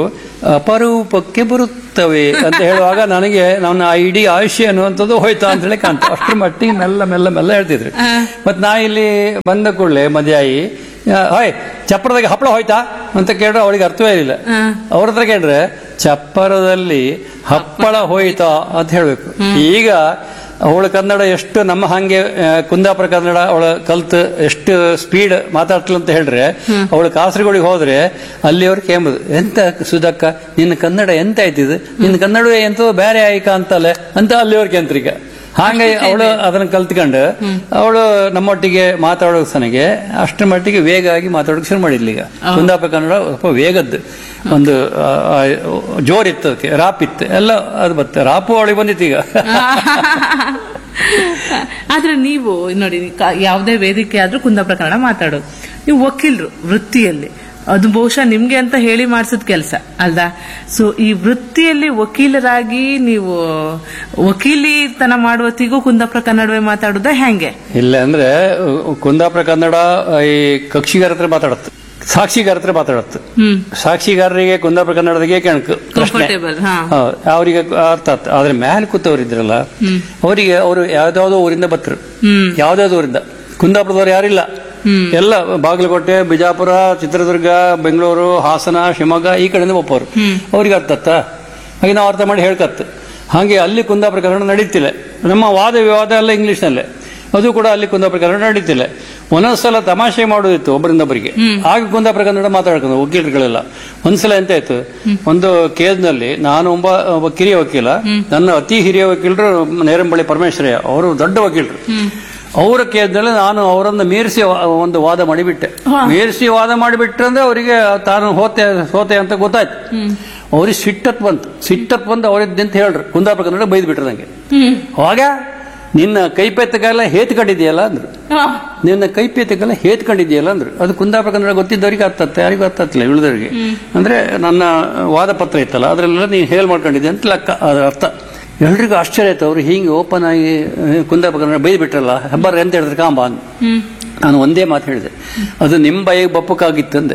ಅಪರೂಪಕ್ಕೆ ಬರುತ್ತವೆ ಅಂತ ಹೇಳುವಾಗ ನನಗೆ ನನ್ನ ಆ ಇಡೀ ಆಯುಷ್ಯ ಅನ್ನುವಂಥದ್ದು ಹೋಯ್ತಾ ಅಂತ ಹೇಳಿ ಕಾಣ್ತು ಅಷ್ಟರ ಮಟ್ಟಿಗೆ ಮೆಲ್ಲ ಮೆಲ್ಲ ಮೆಲ್ಲ ಹೇಳ್ತಿದ್ರು ಮತ್ ನಾ ಇಲ್ಲಿ ಬಂದ ಕೂಡಲೇ ಮದ್ಯಾಯಿ ಹಾಯ್ ಚಪ್ಪರದಾಗ ಹಪ್ಪಳ ಹೋಯ್ತಾ ಅಂತ ಕೇಳಿದ್ರೆ ಅವಳಿಗೆ ಅರ್ಥವೇ ಇರಲಿಲ್ಲ ಅವ್ರ ಹತ್ರ ಕೇಳಿದ್ರೆ ಚಪ್ಪರದಲ್ಲಿ ಹಪ್ಪಳ ಹೋಯ್ತಾ ಅಂತ ಹೇಳ್ಬೇಕು ಈಗ ಅವಳ ಕನ್ನಡ ಎಷ್ಟು ನಮ್ಮ ಹಾಗೆ ಆ, ಕುಂದಾಪುರ ಕನ್ನಡ ಅವಳ ಕಲ್ತು ಎಷ್ಟು ಸ್ಪೀಡ್ ಮಾತಾಡ್ತಲ್ಲ ಅಂತ ಹೇಳ್ರೆ ಅವಳು ಕಾಸರಗೋಡಿಗೆ ಹೋದ್ರೆ ಅಲ್ಲಿಯವ್ರು ಕೇಂಬುದು ಎಂತ ಸುಧಕ್ಕ ನಿನ್ನ ಕನ್ನಡ ಎಂತ ಆಯ್ತಿದು ನಿನ್ನ ಕನ್ನಡವೇ ಎಂತೋ ಬೇರೆ ಆಯ್ಕ ಅಂತಲ್ಲ ಅಂತ ಅಲ್ಲಿಯವ್ರ ಕೇಂದ್ರಿಕ ಹಾಗೆ ಅವಳು ಅದನ್ನ ಕಲ್ತ್ಕೊಂಡು ಅವಳು ನಮ್ಮೊಟ್ಟಿಗೆ ಮಾತಾಡೋ ಸನಗೆ ಅಷ್ಟರ ಮಟ್ಟಿಗೆ ವೇಗ ಆಗಿ ಮಾತಾಡೋಕೆ ಶುರು ಮಾಡಿದ್ಲು ಈಗ ಕುಂದಾಪುರ ಕನ್ನಡ ಸ್ವಲ್ಪ ವೇಗದ್ದು ಒಂದು ಆ, ಆ, ಜೋರಿತ್ತು ಅದಕ್ಕೆ ರಾಪ್ ಇತ್ತು ಎಲ್ಲ ಅದು ಬತ್ತೆ ರಾಪು ಅವಳಿಗೆ ಬಂದಿತ್ತು ಈಗ ಆದ್ರೆ ನೀವು ನೋಡಿ ಕ- ಯಾವುದೇ ವೇದಿಕೆ ಆದ್ರೂ ಕುಂದಾಪುರ ಕನ್ನಡ ಮಾತಾಡೋದು ನೀವು ವಕೀಲರು ವೃತ್ತಿಯಲ್ಲಿ ಅದು ಬಹುಶಃ ನಿಮ್ಗೆ ಅಂತ ಹೇಳಿ ಮಾಡಿಸಿದ ಕೆಲಸ ಅಲ್ದಾ ಸೊ ಈ ವೃತ್ತಿಯಲ್ಲಿ ವಕೀಲರಾಗಿ ನೀವು ವಕೀಲಿತನ ಮಾಡುವತ್ತಿಗೂ ಕುಂದಾಪುರ ಕನ್ನಡವೇ ಮಾತಾಡೋದ ಹೆಂಗೆ ಇಲ್ಲ ಅಂದ್ರೆ ಅಹ್, ಕುಂದಾಪುರ ಕನ್ನಡ ಈ ಕಕ್ಷಿಗಾರ ಹತ್ರ ಮಾತಾಡತ್ತೆ ಸಾಕ್ಷಿಗಾರ ಹತ್ರ ಮಾತಾಡತ್ತೆ ಹ್ಮ್ ಸಾಕ್ಷಿಗಾರರಿಗೆ ಕುಂದಾಪುರ ಕನ್ನಡದಾಗೆ ಕೆಣಕು ಪ್ರಶ್ನೆ ಕಂಫರ್ಟೇಬಲ್ ಹಾ ಹೌದು, ಅವರಿಗೆ ಅರ್ಥ ಆತ್ ಆದ್ರೆ ಮೇಲೆ ಕೂತವ್ರು ಇದ್ರಲ್ಲ ಅವರಿಗೆ ಅವರು ಯಾವ್ದಾವ್ದೋ ಊರಿಂದ ಬತ್ತರು ಹ್ಮ್ ಯಾವ್ದಾವ್ದೋ ಊರಿಂದ ಕುಂದಾಪುರದವ್ರು ಯಾರಿಲ್ಲ ಎಲ್ಲ ಬಾಗಲಕೋಟೆ ಬಿಜಾಪುರ ಚಿತ್ರದುರ್ಗ ಬೆಂಗಳೂರು ಹಾಸನ ಶಿವಮೊಗ್ಗ ಈ ಕಡೆಯಿಂದ ಒಪ್ಪೋರು ಅವ್ರಿಗೆ ಅರ್ಥ ಆತ್ತ ಹಾಗೆ ನಾವು ಅರ್ಥ ಮಾಡಿ ಹೇಳ್ಕತ್ತು ಹಾಗೆ ಅಲ್ಲಿ ಕುಂದಾಪುರ ಕನ್ನಡ ನಡೀತಿಲ್ಲ ನಮ್ಮ ವಾದ ವಿವಾದ ಎಲ್ಲ ಇಂಗ್ಲಿಷ್ನಲ್ಲೇ ಅದು ಕೂಡ ಅಲ್ಲಿ ಕುಂದಾಪುರ ಕನ್ನಡ ನಡೀತಿಲ್ಲ ಒಂದೊಂದ್ಸಲ ತಮಾಷೆ ಮಾಡೋದಿತ್ತು ಒಬ್ಬರಿಂದೊಬ್ಬರಿಗೆ ಆಗ ಕುಂದಾಪುರ ಕನ್ನಡ ಮಾತಾಡ್ಕೊಂಡು ವಕೀಲರುಗಳೆಲ್ಲ ಒಂದ್ಸಲ ಎಂತ ಆಯ್ತು ಒಂದು ಕೇಸ್ನಲ್ಲಿ ನಾನು ಒಬ್ಬ ಒಬ್ಬ ಕಿರಿಯ ವಕೀಲ ನನ್ನ ಅತಿ ಹಿರಿಯ ವಕೀಲರು ನೇರಂಬಳ್ಳಿ ಪರಮೇಶ್ವರಯ್ಯ ಅವರು ದೊಡ್ಡ ವಕೀಲರು ಅವರ ಕೇಸ್ನಲ್ಲಿ ನಾನು ಅವರನ್ನು ಮೀರಿಸಿ ವಾ- ಒಂದು ವಾದ ಮಾಡಿಬಿಟ್ಟೆ ಮೀರಿಸಿ ವಾದ ಮಾಡಿಬಿಟ್ರೆ ಅಂದ್ರೆ ಅವರಿಗೆ ತಾನು ಹೋತೆ ಸೋತೆ ಅಂತ ಗೊತ್ತಾಯ್ತು ಅವ್ರಿಗೆ ಸಿಟ್ಟತ್ ಬಂತು ಸಿಟ್ಟತ್ ಬಂದು ಅವರಿದ್ದಂತ ಹೇಳ್ರು ಕುಂದಾಪುರ ಕನ್ನಡ ಬೈದು ಬಿಟ್ರು ನಂಗೆ ಹ್ಮ್ ಅವಾಗ ನಿನ್ನ ಕೈಪೆತ್ತಗೆಲ್ಲ ಹೇತ್ಕೊಂಡಿದೆಯಲ್ಲ ಅಂದ್ರು ಹಾ. ನಿನ್ನ ಕೈಪೆತ್ತಗೆಲ್ಲ ಹೇತ್ಕೊಂಡಿದೆಯಲ್ಲ ಅಂದ್ರು ಅದು ಕುಂದಾಪುರ ಕನ್ನಡ ಗೊತ್ತಿದ್ದವರಿಗೆ ಅರ್ಥತ್ತೆ ಯಾರಿಗೂ ಅರ್ಥತ್ತಿಲ್ಲ ಉಳಿದವರಿಗೆ ಅಂದ್ರೆ ನನ್ನ ವಾದ ಪತ್ರ ಇತ್ತಲ್ಲ ಅದ್ರಲ್ಲೆಲ್ಲ ನೀನು ಹೇಲ್ ಮಾಡ್ಕೊಂಡಿದ್ದೆ ಅಂತ ಲೆಕ್ಕ ಅದರ ಅರ್ಥ ಎಲ್ರಿಗೂ ಆಶ್ಚರ್ಯ ಆಯ್ತು ಅವ್ರು ಹಿಂಗೆ ಓಪನ್ ಆಗಿ ಅಹ್, ಕುಂದಾಪುರ ಕನ್ನಡ ಬೈದು ಬಿಟ್ರಲ್ಲ ಹೆಬ್ಬಾರ ಎಂತ ಹೇಳಿದ್ರೆ ಕಾಂಬ ಅಂದ್. ಹ್ಮ್ ನಾನು ಒಂದೇ ಮಾತು ಹೇಳಿದೆ ಅದು ನಿಮ್ ಬಾಯಿಗೆ ಬಪ್ಪಕ್ಕಾಗಿತ್ತಂದೆ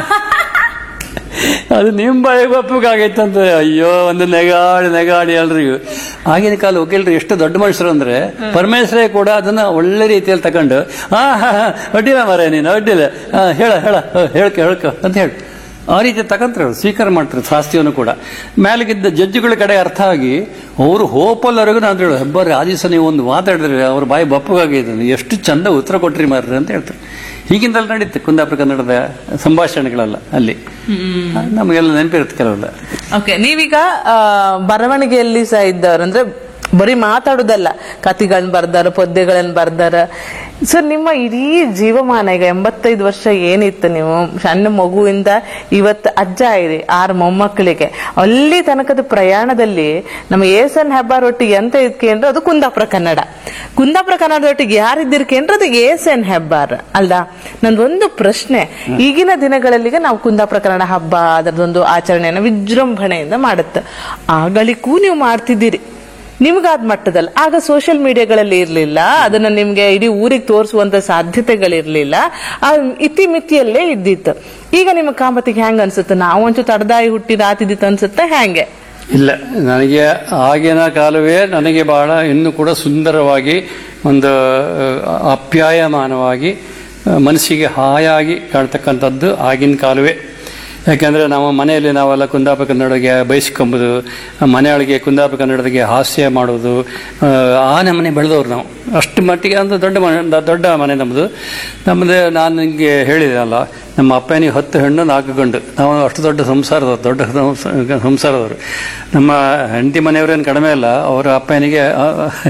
ಅದು ನಿಮ್ ಬಾಯಿಗೆ ಬಪ್ಪಕ್ಕಾಗೈತಂತ ಅಯ್ಯೋ ಒಂದು ನೆಗಾಡಿ ನೆಗಾಡಿ ಎಲ್ರಿಗೂ ಆಗಿನ ಕಾಲ ವಕೀಲರು ಎಷ್ಟು ದೊಡ್ಡ ಮನುಷ್ಯರು ಅಂದ್ರೆ ಪರಮೇಶ್ವರೇ ಕೂಡ ಅದನ್ನ ಒಳ್ಳೆ ರೀತಿಯಲ್ಲಿ ತಕೊಂಡು ಹಾ ಹಾ ಹಾ ಅಡ್ಡಿಲ್ಲ ಮರ ನೀನು ಅಡ್ಡಿಲ್ಲ ಆ, ಹೇಳ ಹೇಳ ಆ, ಹೇಳ್ಕ ಹೇಳ್ಕ ಅಂತ ಹೇಳಿ ಆ ರೀತಿ ತಕಂತಾರೆ ಅವ್ರು, ಸ್ವೀಕಾರ ಮಾಡ್ತಾರೆ ಶಾಸ್ತಿಯನ್ನು ಕೂಡ ಮೇಲಗಿದ್ದ ಜಡ್ಜಿಗಳ ಕಡೆ ಅರ್ಥ ಆಗಿ ಅವರು ಹೋಪಲ್ವರೆಗೂ ನಾನು ಹೇಳೋದು ಹೆಬ್ಬಾರಿ ಆ ದಿವಸ ನೀವು ಒಂದು ಮಾತಾಡಿದ್ರೆ ಅವ್ರ ಬಾಯಿ ಬಪ್ಪಗಾಗಿದೆ ಎಷ್ಟು ಚಂದ ಉತ್ತರ ಕೊಟ್ರಿ ಮಾರ್ರಿ ಅಂತ ಹೇಳ್ತಾರೆ ಹೀಗಿಂದಲ್ಲ ನಡೀತೆ ಕುಂದಾಪುರ ಕನ್ನಡದ ಸಂಭಾಷಣೆಗಳೆಲ್ಲ ಅಲ್ಲಿ ನಮಗೆಲ್ಲ ನೆನಪಿರುತ್ತೆ ಕೆಲವೆಲ್ಲ ಓಕೆ ನೀವೀಗ ಆ, ಬರವಣಿಗೆಯಲ್ಲಿ ಸಹ ಇದ್ದವ್ರು ಅಂದ್ರೆ ಬರೀ ಮಾತಾಡುದಲ್ಲ ಕತಿಗಳನ್ನ ಬರ್ದಾರ ಪದ್ಯಗಳನ್ನ ಬರ್ದಾರ ಸರ್ ನಿಮ್ಮ ಇಡೀ ಜೀವಮಾನ ಈಗ ಎಂಬತ್ತೈದು ವರ್ಷ ಏನಿತ್ತು ನೀವು ಸಣ್ಣ ಮಗುವಿಂದ ಇವತ್ತು ಅಜ್ಜ ಇರಿ ಆರು ಮೊಮ್ಮಕ್ಕಳಿಗೆ ಅಲ್ಲಿ ತನಕದ ಪ್ರಯಾಣದಲ್ಲಿ ನಮ್ಮ ಏಸನ್ ಹೆಬ್ಬಾರೊಟ್ಟಿಗೆ ಎಂತ ಇದ್ಕೇಂದ್ರೆ ಅದು ಕುಂದಾಪುರ ಕನ್ನಡ ಕುಂದಾಪುರ ಕನ್ನಡದೊಟ್ಟಿಗೆ ಯಾರಿದ್ದಿರ್ಕೇಂದ್ರೆ ಅದು ಏಸನ್ ಹೆಬ್ಬಾರ್ ಅಲ್ದಾ ನಂದೊಂದು ಪ್ರಶ್ನೆ ಈಗಿನ ದಿನಗಳಲ್ಲಿಗೆ ನಾವು ಕುಂದಾಪುರ ಕನ್ನಡ ಹಬ್ಬ ಅದರದೊಂದು ಆಚರಣೆಯನ್ನು ವಿಜೃಂಭಣೆಯಿಂದ ಮಾಡುತ್ತೆ ಆಗಳಿಗೂ ನೀವು ಮಾಡ್ತಿದ್ದೀರಿ ನಿಮ್ಗಾದ ಮಟ್ಟದಲ್ಲಿ ಆಗ ಸೋಷಿಯಲ್ ಮೀಡಿಯಾಗಳಲ್ಲಿ ಇರ್ಲಿಲ್ಲ ಅದನ್ನ ನಿಮ್ಗೆ ಇಡೀ ಊರಿಗೆ ತೋರಿಸುವಂತ ಸಾಧ್ಯತೆಗಳಿರ್ಲಿಲ್ಲ ಆ ಇತಿಮಿತಿಯಲ್ಲೇ ಇದ್ದಿತ್ತು ಈಗ ನಿಮ್ಮ ಕಾಮತಿಗೆ ಹೆಂಗ ಅನ್ಸುತ್ತೆ ನಾವಂಚೂ ತಡದಾಯಿ ಹುಟ್ಟಿದ ಆತಿದ್ದಿತ್ತು ಅನ್ಸುತ್ತೆ ಹೆಂಗೆ ಇಲ್ಲ ನನಗೆ ಆಗಿನ ಕಾಲವೇ ನನಗೆ ಬಹಳ ಇನ್ನೂ ಕೂಡ ಸುಂದರವಾಗಿ ಒಂದು ಆ, ಅಪ್ಯಾಯಮಾನವಾಗಿ ಆ, ಮನಸ್ಸಿಗೆ ಹಾಯಾಗಿ ಕಾಣ್ತಕ್ಕಂಥದ್ದು ಆಗಿನ ಕಾಲವೇ ಯಾಕೆಂದ್ರೆ ನಾವು ಮನೆಯಲ್ಲಿ ನಾವೆಲ್ಲ ಕುಂದಾಪುರ ಕನ್ನಡಗೆ ಬಯಸ್ಕೊಂಬುದು ಮನೆಯೊಳಗೆ ಕುಂದಾಪುರ ಕನ್ನಡದಿಗೆ ಹಾಸ್ಯ ಮಾಡೋದು ಆ, ಆ ನಮ್ಮನೆ ಬೆಳೆದವ್ರು ನಾವು ಅಷ್ಟು ಮಟ್ಟಿಗೆ ಅಂದ್ರೆ ದೊಡ್ಡ ಮನೆ ದೊಡ್ಡ ಮನೆ ನಮ್ಮದು ನಮ್ಮದು ನಾನು ನಿಮಗೆ ಹೇಳಿದೆ ಅಲ್ಲ ನಮ್ಮ ಅಪ್ಪನಿಗೆ ಹತ್ತು ಹೆಣ್ಣು ನಾಲ್ಕು ಗಂಡು ನಾವು ಅಷ್ಟು ದೊಡ್ಡ ಸಂಸಾರದವ್ರು ದೊಡ್ಡ ಸಂಸ- ಸಂಸಾರದವರು ನಮ್ಮ ಹೆಂಡತಿ ಮನೆಯವರೇನು ಕಡಿಮೆ ಇಲ್ಲ ಅವರ ಅಪ್ಪನಿಗೆ ಆ,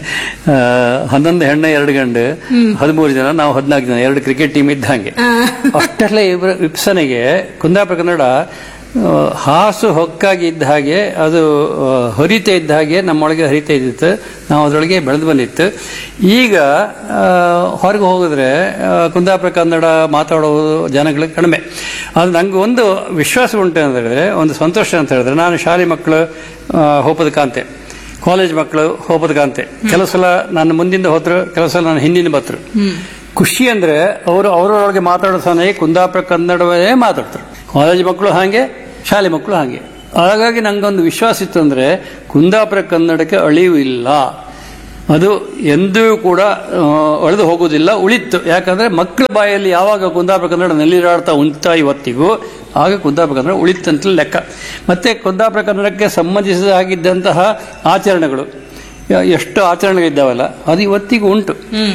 ಆ, ಹನ್ನೊಂದು ಹೆಣ್ಣು ಎರಡು ಗಂಡು ಹದಿಮೂರು ಜನ ನಾವು ಹದಿನಾಲ್ಕು ಜನ ಎರಡು ಕ್ರಿಕೆಟ್ ಟೀಮ್ ಇದ್ದಂಗೆ ಅಷ್ಟೆಲ್ಲ ಇಬ್ಬರ ವಿಪ್ಸನೆಗೆ ಕುಂದಾಪುರ ಕನ್ನಡ ಆ, ಹಾಸು ಹೊಕ್ಕಾಗಿ ಇದ್ದ ಹಾಗೆ ಅದು ಆ, ಹರಿತ ಇದ್ದ ಹಾಗೆ ನಮ್ಮೊಳಗೆ ಹರಿತ ಇದ್ದಿತ್ತು ನಾವು ಅದರೊಳಗೆ ಬೆಳೆದು ಬಂದಿತ್ತು ಈಗ ಆ, ಹೊರಗೆ ಹೋಗಿದ್ರೆ ಆ, ಕುಂದಾಪುರ ಕನ್ನಡ ಮಾತಾಡೋದು ಜನಗಳು ಕಡಿಮೆ ಅದು ನಂಗೆ ಒಂದು ವಿಶ್ವಾಸ ಉಂಟು ಅಂತ ಹೇಳಿದ್ರೆ ಒಂದು ಸಂತೋಷ ಅಂತ ಹೇಳಿದ್ರೆ ನಾನು ಶಾಲೆ ಮಕ್ಕಳು ಆ, ಹೋಪದ ಕಾಂತೆ ಕಾಲೇಜ್ ಮಕ್ಕಳು ಹೋಪದ ಕಾಂತೆ ಕೆಲವು ಸಲ ನನ್ನ ಮುಂದಿಂದ ಹೋದ್ರು ಕೆಲವು ಸಲ ನನ್ನ ಹಿಂದಿನ ಬತ್ರು ಖುಷಿ ಅಂದ್ರೆ ಅವರು ಅವರೊಳಗೆ ಮಾತಾಡೋ ಸಮಯ ಕುಂದಾಪುರ ಕನ್ನಡವೇ ಮಾತಾಡ್ತಾರೆ ಕಾಲೇಜ್ ಮಕ್ಕಳು ಹಾಗೆ ಶಾಲೆ ಮಕ್ಕಳು ಹಾಗೆ ಹಾಗಾಗಿ ನಂಗೊಂದು ವಿಶ್ವಾಸ ಇತ್ತು ಅಂದ್ರೆ ಕುಂದಾಪುರ ಕನ್ನಡಕ್ಕೆ ಅಳಿವು ಇಲ್ಲ ಅದು ಎಂದೂ ಕೂಡ ಆ, ಅಳೆದು ಹೋಗುವುದಿಲ್ಲ ಉಳಿತು ಯಾಕಂದ್ರೆ ಮಕ್ಕಳ ಬಾಯಲ್ಲಿ ಯಾವಾಗ ಕುಂದಾಪುರ ಕನ್ನಡ ನೆಲ್ಲಿರಾಡ್ತಾ ಉಂಟ ಇವತ್ತಿಗೂ ಆಗ ಕುಂದಾಪುರ ಕನ್ನಡ ಉಳಿತಂತ ಲೆಕ್ಕ ಮತ್ತೆ ಕುಂದಾಪುರ ಕನ್ನಡಕ್ಕೆ ಸಂಬಂಧಿಸಿದ ಹಾಗಿದ್ದಂತಹ ಆಚರಣೆಗಳು ಯ- ಎಷ್ಟು ಆಚರಣೆಗಳಿದ್ದಾವಲ್ಲ ಅದು ಇವತ್ತಿಗೂ ಉಂಟು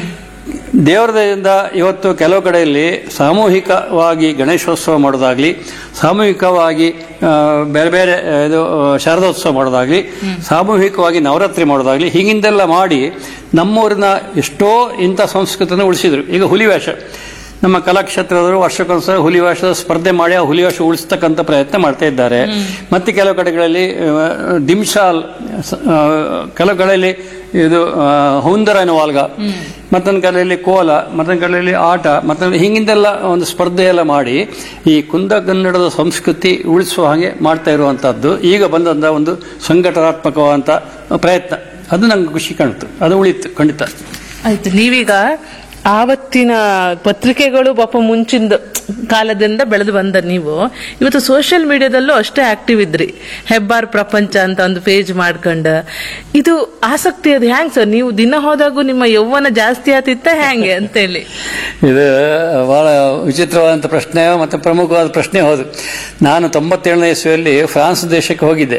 ದೇವರ ದಯೆಯಿಂದ ಇವತ್ತು ಕೆಲವು ಕಡೆಯಲ್ಲಿ ಸಾಮೂಹಿಕವಾಗಿ ಗಣೇಶೋತ್ಸವ ಮಾಡೋದಾಗ್ಲಿ ಸಾಮೂಹಿಕವಾಗಿ ಆ, ಬೇರೆ ಬೇರೆ ಆ, ಇದು ಆ, ಶಾರದೋತ್ಸವ ಮಾಡೋದಾಗ್ಲಿ ಸಾಮೂಹಿಕವಾಗಿ ನವರಾತ್ರಿ ಮಾಡೋದಾಗ್ಲಿ ಹೀಗಿಂದೆಲ್ಲ ಮಾಡಿ ನಮ್ಮೂರಿನ ಎಷ್ಟೋ ಇಂಥ ಸಂಸ್ಕೃತಿನ ಉಳಿಸಿದ್ರು ಈಗ ಹುಲಿವೇಷ ನಮ್ಮ ಕಲಾಕ್ಷೇತ್ರದವರು ವರ್ಷಕ್ಕೊಂದ್ಸಲ ಹುಲಿವೇಷದ ಸ್ಪರ್ಧೆ ಮಾಡಿ ಆ ಹುಲಿವೇಷ ಉಳಿಸ್ತಕ್ಕಂಥ ಪ್ರಯತ್ನ ಮಾಡ್ತಾ ಇದ್ದಾರೆ ಮತ್ತೆ ಕೆಲವು ಕಡೆಗಳಲ್ಲಿ ಆ, ಡಿಮ್ಶಾಲ್ ಸ- ಆ, ಕೆಲವು ಕಡೆಯಲ್ಲಿ ಇದು ಆ, ಹುಂದರ ಎನ್ನುವ ವಾಲ್ಗ ಮತ್ತೊಂದು ಕಡೆಯಲ್ಲಿ ಕೋಲ ಮತ್ತೊಂದು ಕಡೆಯಲ್ಲಿ ಆಟ ಮತ್ತೊಂದು ಹಿಂಗಿಂದೆಲ್ಲ ಒಂದು ಸ್ಪರ್ಧೆ ಎಲ್ಲ ಮಾಡಿ ಈ ಕುಂದ ಕನ್ನಡದ ಸಂಸ್ಕೃತಿ ಉಳಿಸುವ ಹಾಗೆ ಮಾಡ್ತಾ ಇರುವಂತಹದ್ದು ಈಗ ಬಂದಂತ ಒಂದು ಸಂಘಟನಾತ್ಮಕವಾದಂತ ಪ್ರಯತ್ನ ಅದು ನಂಗೆ ಖುಷಿ ಕಾಣ್ತು ಅದು ಉಳಿತು ಖಂಡಿತ ಆಯ್ತು ನೀವೀಗ ಆವತ್ತಿನ ಪತ್ರಿಕೆಗಳು ಪಾಪ ಮುಂಚಿನ ಕಾಲದಿಂದ ಬೆಳೆದು ಬಂದ ನೀವು ಇವತ್ತು ಸೋಷಿಯಲ್ ಮೀಡಿಯಾದಲ್ಲೂ ಅಷ್ಟೇ ಆಕ್ಟಿವ್ ಇದ್ರಿ ಹೆಬ್ಬಾರ್ ಪ್ರಪಂಚ ಅಂತ ಒಂದು ಪೇಜ್ ಮಾಡ್ಕೊಂಡ ಇದು ಆಸಕ್ತಿ ಅದು ಹ್ಯಾಂಗ್ ಸರ್ ನೀವು ದಿನ ಹೋದಾಗೂ ನಿಮ್ಮ ಯೌವನ ಜಾಸ್ತಿ ಆತಿತ್ತ ಹ್ಯಾಂಗೆ ಅಂತೇಳಿ ಇದು ಬಹಳ ವಿಚಿತ್ರವಾದಂಥ ಪ್ರಶ್ನೆ ಮತ್ತೆ ಪ್ರಮುಖವಾದ ಪ್ರಶ್ನೆ ಹೌದು ನಾನು ತೊಂಬತ್ತೇಳನೇ ಇಸ್ವಿಯಲ್ಲಿ ಫ್ರಾನ್ಸ್ ದೇಶಕ್ಕೆ ಹೋಗಿದ್ದೆ